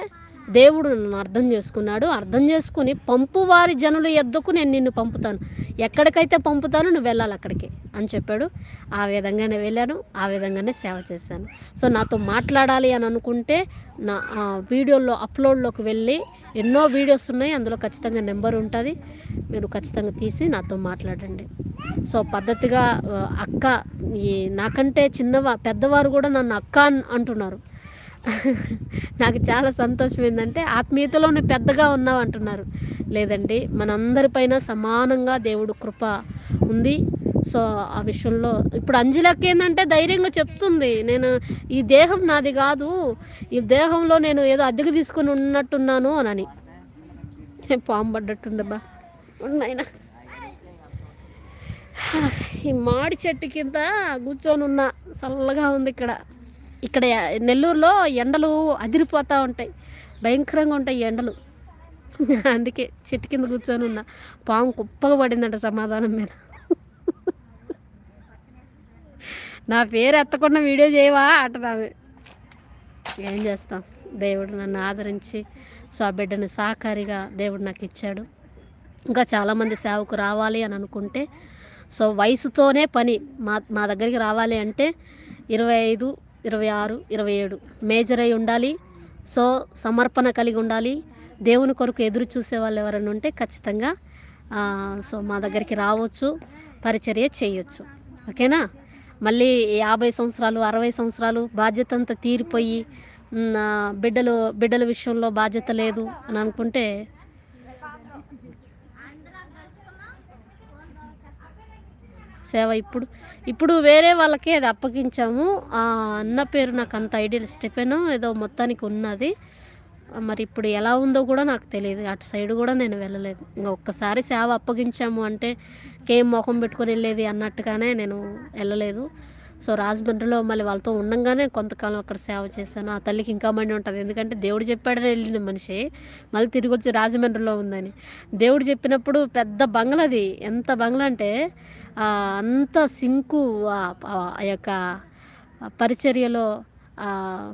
దేవుడు నన్ను అర్థం చేసుకున్నాడు అర్థం చేసుకుని పంపు వారి జనుల ఎద్దకు నేను నిన్ను పంపుతాను ఎక్కడికైతే పంపుతానో నువ్వు వెళ్ళాలి అక్కడికి అని చెప్పాడు ఆ విధంగానే వెళ్ళాను ఆ విధంగానే సేవ చేశాను సో నాతో మాట్లాడాలి అని అనుకుంటే నా ఆ, వీడియోలో అప్లోడ్లోకి వెళ్ళి ఎన్నో వీడియోస్ ఉన్నాయి అందులో ఖచ్చితంగా నెంబర్ ఉంటుంది మీరు ఖచ్చితంగా తీసి నాతో మాట్లాడండి సో పద్ధతిగా ఆ, అక్క ఈ నాకంటే చిన్నవా పెద్దవారు కూడా నన్ను అక్క అన్- అంటున్నారు నాకు చాలా సంతోషం ఏంటంటే ఆత్మీయతలోనే పెద్దగా ఉన్నావు అంటున్నారు లేదండి మనందరిపైన సమానంగా దేవుడు కృప ఉంది సో ఆ విషయంలో ఇప్పుడు అంజలకి ఏంటంటే ధైర్యంగా చెప్తుంది నేను ఈ దేహం నాది కాదు ఈ దేహంలో నేను ఏదో అద్దెకు తీసుకుని ఉన్నట్టున్నాను అని పాము పడ్డట్టుందబ్బా నాయనా ఈ మాడి చెట్టు కింద కూర్చొని ఉన్నా చల్లగా ఉంది ఇక్కడ ఇక్కడ నెల్లూరులో ఎండలు అదిరిపోతూ ఉంటాయి భయంకరంగా ఉంటాయి ఈ ఎండలు అందుకే చెట్టు కింద కూర్చొని ఉన్నా పాము కుప్పగా పడిందంట సమాధానం మీద నా పేరు ఎత్తకుండా వీడియో చేయవా అంటున్నావి ఏం చేస్తాం దేవుడు నన్ను ఆదరించి సో ఆ బిడ్డని సహకారిగా దేవుడు నాకు ఇచ్చాడు ఇంకా చాలామంది సేవకు రావాలి అని అనుకుంటే సో వయసుతోనే పని మా మా దగ్గరికి రావాలి అంటే ఇరవై ఐదు ఇరవై ఆరు ఇరవై ఏడు మేజర్ అయి ఉండాలి సో సమర్పణ కలిగి ఉండాలి దేవుని కొరకు ఎదురు చూసే వాళ్ళు ఎవరైనా ఉంటే ఖచ్చితంగా ఆ, సో మా దగ్గరికి రావచ్చు పరిచర్య చేయొచ్చు ఓకేనా మళ్ళీ యాభై సంవత్సరాలు అరవై సంవత్సరాలు బాధ్యత అంతా తీరిపోయి ఉమ్, ఆ, బిడ్డలు బిడ్డల విషయంలో బాధ్యత లేదు అని అనుకుంటే సేవ ఇప్పుడు ఇప్పుడు వేరే వాళ్ళకి అది అప్పగించాము ఆ అన్న పేరు నాకు అంత ఐడియల్ స్టెపెన్ ఏదో మొత్తానికి ఉన్నది మరి ఇప్పుడు ఎలా ఉందో కూడా నాకు తెలియదు అటు సైడ్ కూడా నేను వెళ్ళలేదు ఇంకా ఒక్కసారి సేవ అప్పగించాము అంటే కేం మొఖం పెట్టుకొని వెళ్ళేది అన్నట్టుగానే నేను వెళ్ళలేదు సో రాజమండ్రిలో మళ్ళీ వాళ్ళతో ఉండంగానే కొంతకాలం అక్కడ సేవ చేశాను ఆ తల్లికి ఇంకా మండి ఉంటుంది ఎందుకంటే దేవుడు చెప్పాడని వెళ్ళిన మనిషి మళ్ళీ తిరిగి వచ్చి రాజమండ్రిలో ఉందని దేవుడు చెప్పినప్పుడు పెద్ద బంగ్లాది ఎంత బంగ్లా అంటే ఆ, అంత సింకు ఆ ఆ యొక్క పరిచర్యలో ఆ,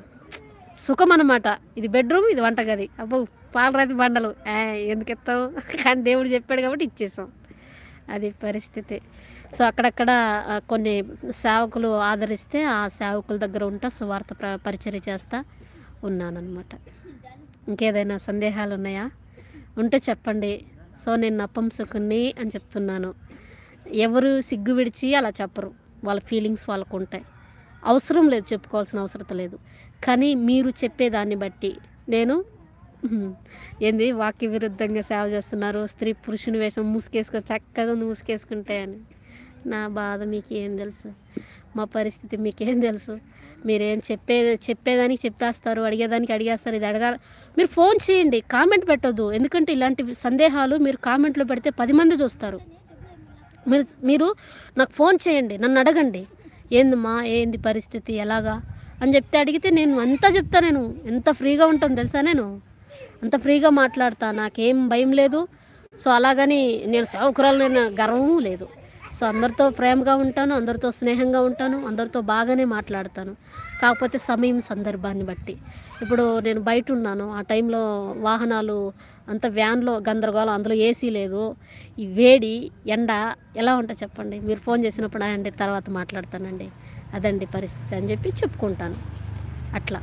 సుఖం అనమాట ఇది బెడ్రూమ్ ఇది వంటగది అబ్బో పాలరాతి బండలు ఏ, ఎందుకు ఎత్తావు కానీ దేవుడు చెప్పాడు కాబట్టి ఇచ్చేసాం అది పరిస్థితి సో అక్కడక్కడ ఆ, కొన్ని సేవకులు ఆదరిస్తే ఆ సేవకుల దగ్గర ఉంటా సువార్త ప్ర పరిచర్య చేస్తా ఉన్నానన్నమాట ఇంకేదైనా సందేహాలు ఉన్నాయా ఉంటే చెప్పండి సో నేను నపంసకుని అని చెప్తున్నాను ఎవరు సిగ్గు విడిచి అలా చెప్పరు వాళ్ళ ఫీలింగ్స్ వాళ్ళకు ఉంటాయి అవసరం లేదు చెప్పుకోవాల్సిన అవసరం లేదు కానీ మీరు చెప్పేదాన్ని బట్టి నేను ఉహుం, ఏంది వాక్య విరుద్ధంగా సేవ చేస్తున్నారు స్త్రీ పురుషుని వేషం మూసుకేసుకో చక్కగా ఉంది మూసుకేసుకుంటే అని నా బాధ మీకు ఏం తెలుసు మా పరిస్థితి మీకేం తెలుసు మీరేం చెప్పే చెప్పేదానికి చెప్పేస్తారు అడిగేదానికి అడిగేస్తారు ఇది అడగాలి మీరు ఫోన్ చేయండి కామెంట్ పెట్టొద్దు ఎందుకంటే ఇలాంటి సందేహాలు మీరు కామెంట్లో పెడితే పది మంది చూస్తారు మీరు మీరు నాకు ఫోన్ చేయండి నన్ను అడగండి ఏందమ్మా ఏంది పరిస్థితి ఎలాగా అని చెప్తే అడిగితే నేను అంతా చెప్తా నేను ఎంత ఫ్రీగా ఉంటాను తెలుసా నేను అంత ఫ్రీగా మాట్లాడతా నాకేం భయం లేదు సో అలాగని నేను సేవకురాలు నేను గర్వం లేదు సో అందరితో ప్రేమగా ఉంటాను అందరితో స్నేహంగా ఉంటాను అందరితో బాగానే మాట్లాడతాను కాకపోతే సమయం సందర్భాన్ని బట్టి ఇప్పుడు నేను బయట ఉన్నాను ఆ టైంలో వాహనాలు అంత వ్యాన్లో గందరగోళం అందులో ఏసీ లేదు ఈ వేడి ఎండ ఎలా ఉంటుంది చెప్పండి మీరు ఫోన్ చేసినప్పుడు అండి తర్వాత మాట్లాడతానండి అదండి పరిస్థితి అని చెప్పి చెప్పుకుంటాను అట్లా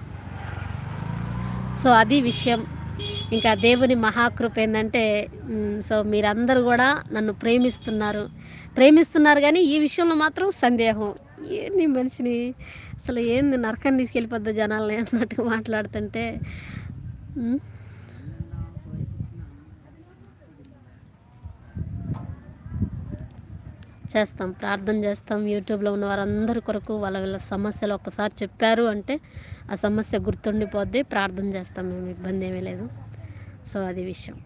సో అది విషయం ఇంకా దేవుని మహాకృప ఏంటంటే మ్, సో మీరందరూ కూడా నన్ను ప్రేమిస్తున్నారు ప్రేమిస్తున్నారు కానీ ఈ విషయంలో మాత్రం సందేహం ఏంది మనిషిని అసలు ఏంది నరకం తీసుకెళ్ళిపోద్ది జనాల్ని అన్నట్టుగా మాట్లాడుతుంటే మ్, చేస్తాం ప్రార్థన చేస్తాం యూట్యూబ్లో ఉన్న వారందరి కొరకు వాళ్ళ వీళ్ళ సమస్యలు ఒక్కసారి చెప్పారు అంటే ఆ సమస్య గుర్తుండిపోద్ది ప్రార్థన చేస్తాం మేము ఇబ్బంది ఏమీ లేదు సో అది విషయం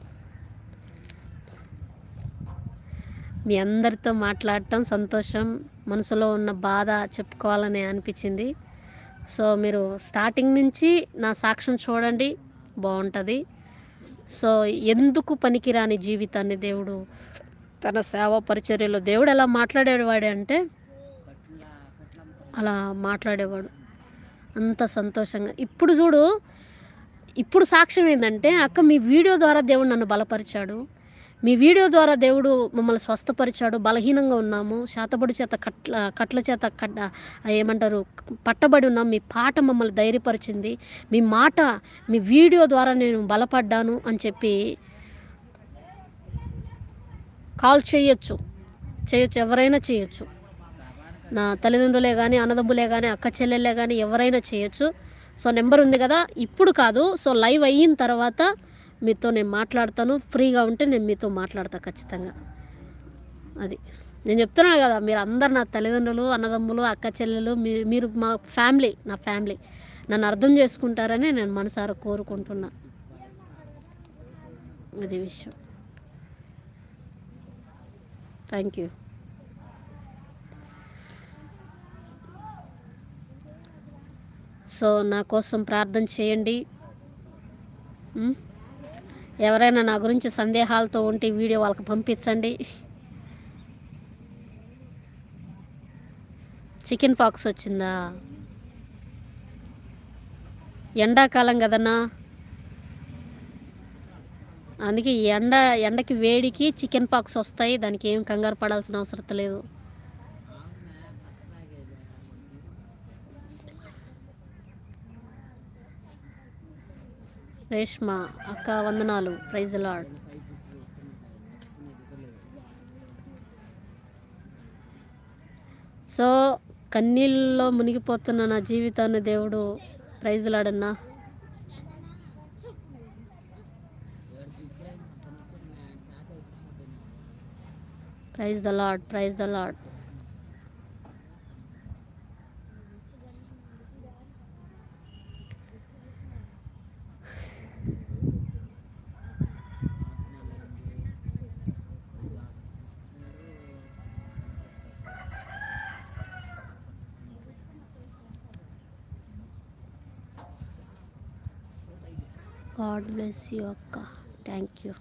మీ అందరితో మాట్లాడటం సంతోషం మనసులో ఉన్న బాధ చెప్పుకోవాలని అనిపించింది సో మీరు స్టార్టింగ్ నుంచి నా సాక్ష్యం చూడండి బాగుంటుంది సో ఎందుకు పనికిరాని జీవితాన్ని దేవుడు తన సేవ పరిచర్యలో దేవుడు ఎలా మాట్లాడేవాడు అంటే అలా మాట్లాడేవాడు అంత సంతోషంగా ఇప్పుడు చూడు ఇప్పుడు సాక్ష్యం ఏంటంటే అక్క మీ వీడియో ద్వారా దేవుడు నన్ను బలపరిచాడు మీ వీడియో ద్వారా దేవుడు మమ్మల్ని స్వస్థపరిచాడు బలహీనంగా ఉన్నాము శాతబడి చేత కట్ల కట్ల చేత కట్ట ఏమంటారు పట్టబడి ఉన్నాం మీ పాట మమ్మల్ని ధైర్యపరిచింది మీ మాట మీ వీడియో ద్వారా నేను బలపడ్డాను అని చెప్పి కాల్ చేయొచ్చు చేయొచ్చు ఎవరైనా చేయొచ్చు నా తల్లిదండ్రులే కానీ అన్నదమ్ములే కానీ అక్క చెల్లెళ్ళే కానీ ఎవరైనా చేయొచ్చు సో నెంబర్ ఉంది కదా ఇప్పుడు కాదు సో లైవ్ అయిన తర్వాత మీతో నేను మాట్లాడతాను ఫ్రీగా ఉంటే నేను మీతో మాట్లాడతా ఖచ్చితంగా అది నేను చెప్తున్నాను కదా మీరు అందరు నా తల్లిదండ్రులు అన్నదమ్ములు అక్క చెల్లెలు మీరు మీరు మా ఫ్యామిలీ నా ఫ్యామిలీ నన్ను అర్థం చేసుకుంటారని నేను మనసారా కోరుకుంటున్నా అది విషయం థ్యాంక్ యూ సో నా కోసం ప్రార్థన చేయండి ఉం? ఎవరైనా నా గురించి సందేహాలతో ఉంటే ఈ వీడియో వాళ్ళకి పంపించండి చికెన్ పాక్స్ వచ్చిందా ఎండాకాలం కదన్నా అందుకే ఈ ఎండ ఎండకి వేడికి చికెన్ పాక్స్ వస్తాయి దానికి ఏం కంగారు పడాల్సిన అవసరం లేదు రేష్మ అక్క వందనాలు ప్రైజ్ లాడ్ సో కన్నీళ్ళలో మునిగిపోతున్న నా జీవితాన్ని దేవుడు ప్రైజ్ లాడన్నా praise the Lord praise the Lord God bless you అక్క థ్యాంక్ యూ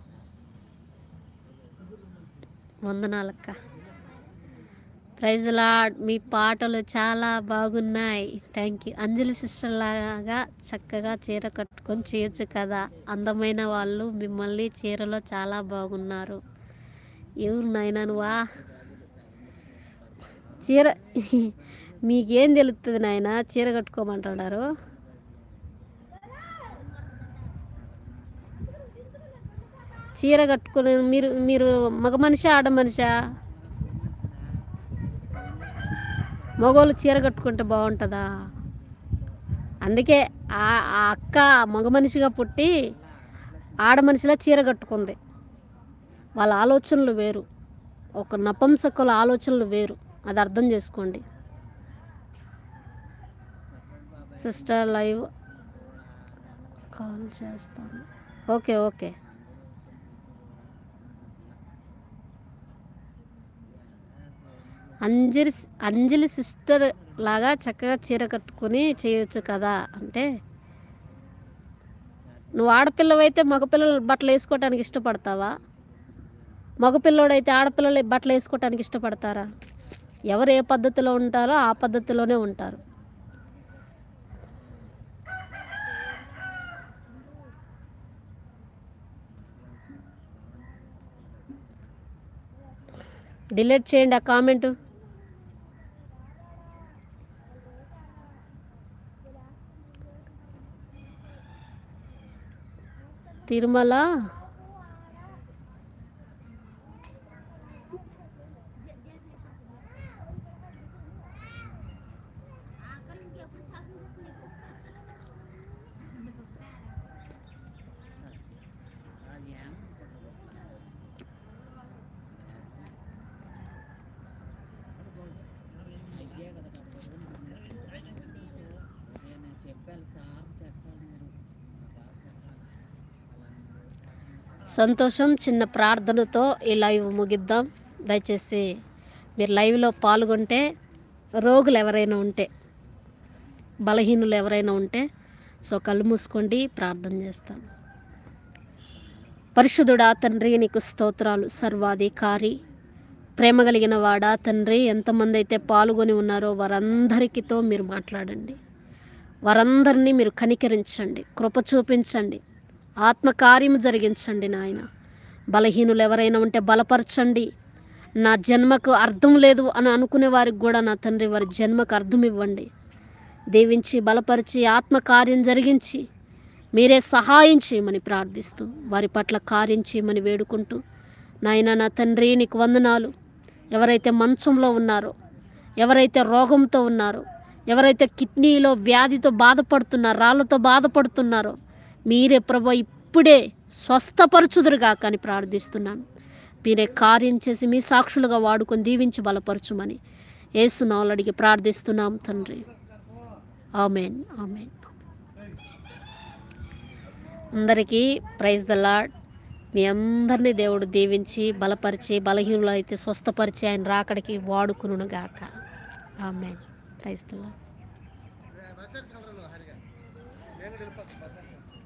వందనాలక్క ప్రైజ్ లాడ్ మీ పాటలు చాలా బాగున్నాయి థ్యాంక్ యూ అంజలి సిస్టర్ లాగా చక్కగా చీర కట్టుకొని చేయొచ్చు కదా అందమైన వాళ్ళు మిమ్మల్ని చీరలో చాలా బాగున్నారు ఎవరు నాయనా నువ్వా చీర మీకేం తెలుస్తుంది నాయన చీర కట్టుకోమంటున్నారు చీర కట్టుకుని మీరు మీరు మగ మనిషా ఆడ మనిషా మగవాళ్ళు చీర కట్టుకుంటే బాగుంటుందా అందుకే ఆ ఆ అక్క మగ మనిషిగా పుట్టి ఆడ మనిషిలా చీర కట్టుకుంది వాళ్ళ ఆలోచనలు వేరు ఒక నపంసకుల ఆలోచనలు వేరు అది అర్థం చేసుకోండి సిస్టర్ లైవ్ కాల్ చేస్తాను okay okay Anjali Anjali sister లాగా చక్కగా చీర కట్టుకొని చేయొచ్చు కదా అంటే నువ్వు ఆడపిల్లవైతే మగపిల్లలు బట్టలు వేసుకోవటానికి ఇష్టపడతావా మగపిల్లోడైతే ఆడపిల్లలు బట్టలు వేసుకోవటానికి ఇష్టపడతారా ఎవరు ఏ పద్ధతిలో ఉంటారో ఆ పద్ధతిలోనే ఉంటారు డిలీట్ చేయండి ఆ కామెంటు తిరుమల సంతోషం చిన్న ప్రార్థనతో ఈ లైవ్ ముగిద్దాం దయచేసి మీరు లైవ్లో పాల్గొంటే రోగులు ఎవరైనా ఉంటే బలహీనులు ఎవరైనా ఉంటే సో కళ్ళు మూసుకోండి ప్రార్థన చేస్తాను పరిశుద్ధుడా తండ్రి నీకు స్తోత్రాలు సర్వాధికారి ప్రేమ కలిగిన వాడా తండ్రి ఎంతమంది అయితే పాల్గొని ఉన్నారో వారందరికీతో మీరు మాట్లాడండి వారందరినీ మీరు కనికరించండి కృప చూపించండి ఆత్మకార్యం జరిగించండి నాయన బలహీనులు ఎవరైనా ఉంటే బలపరచండి నా జన్మకు అర్థం లేదు అని అనుకునే వారికి కూడా నా తండ్రి వారి జన్మకు అర్థం ఇవ్వండి దీవించి బలపరిచి ఆత్మకార్యం జరిగించి మీరే సహాయం చేయమని ప్రార్థిస్తూ వారి పట్ల కార్యం చేయమని వేడుకుంటూ నాయన నా తండ్రి నీకు వందనాలు ఎవరైతే మంచంలో ఉన్నారో ఎవరైతే రోగంతో ఉన్నారో ఎవరైతే కిడ్నీలో వ్యాధితో బాధపడుతున్నారో రాళ్ళతో బాధపడుతున్నారో మీరే ప్రభు ఇప్పుడే స్వస్థపరచుదురుగా కానీ ప్రార్థిస్తున్నాను మీరే కార్యం చేసి మీ సాక్షులుగా వాడుకొని దీవించి బలపరచుమని ఏసునాలు అడిగి ప్రార్థిస్తున్నాం తండ్రి ఆమెన్ ఆమెన్ అందరికీ ప్రైజ్ ద లాడ్ మీ అందరినీ దేవుడు దీవించి బలపరిచి బలహీనులు అయితే స్వస్థపరిచి ఆయన రాకడికి వాడుకును గాక ఆమెన్ ప్రైజ్ ద లాడ్ బజార్ కలర్ హరిగా నేను వెళ్ళిపోతాను బజార్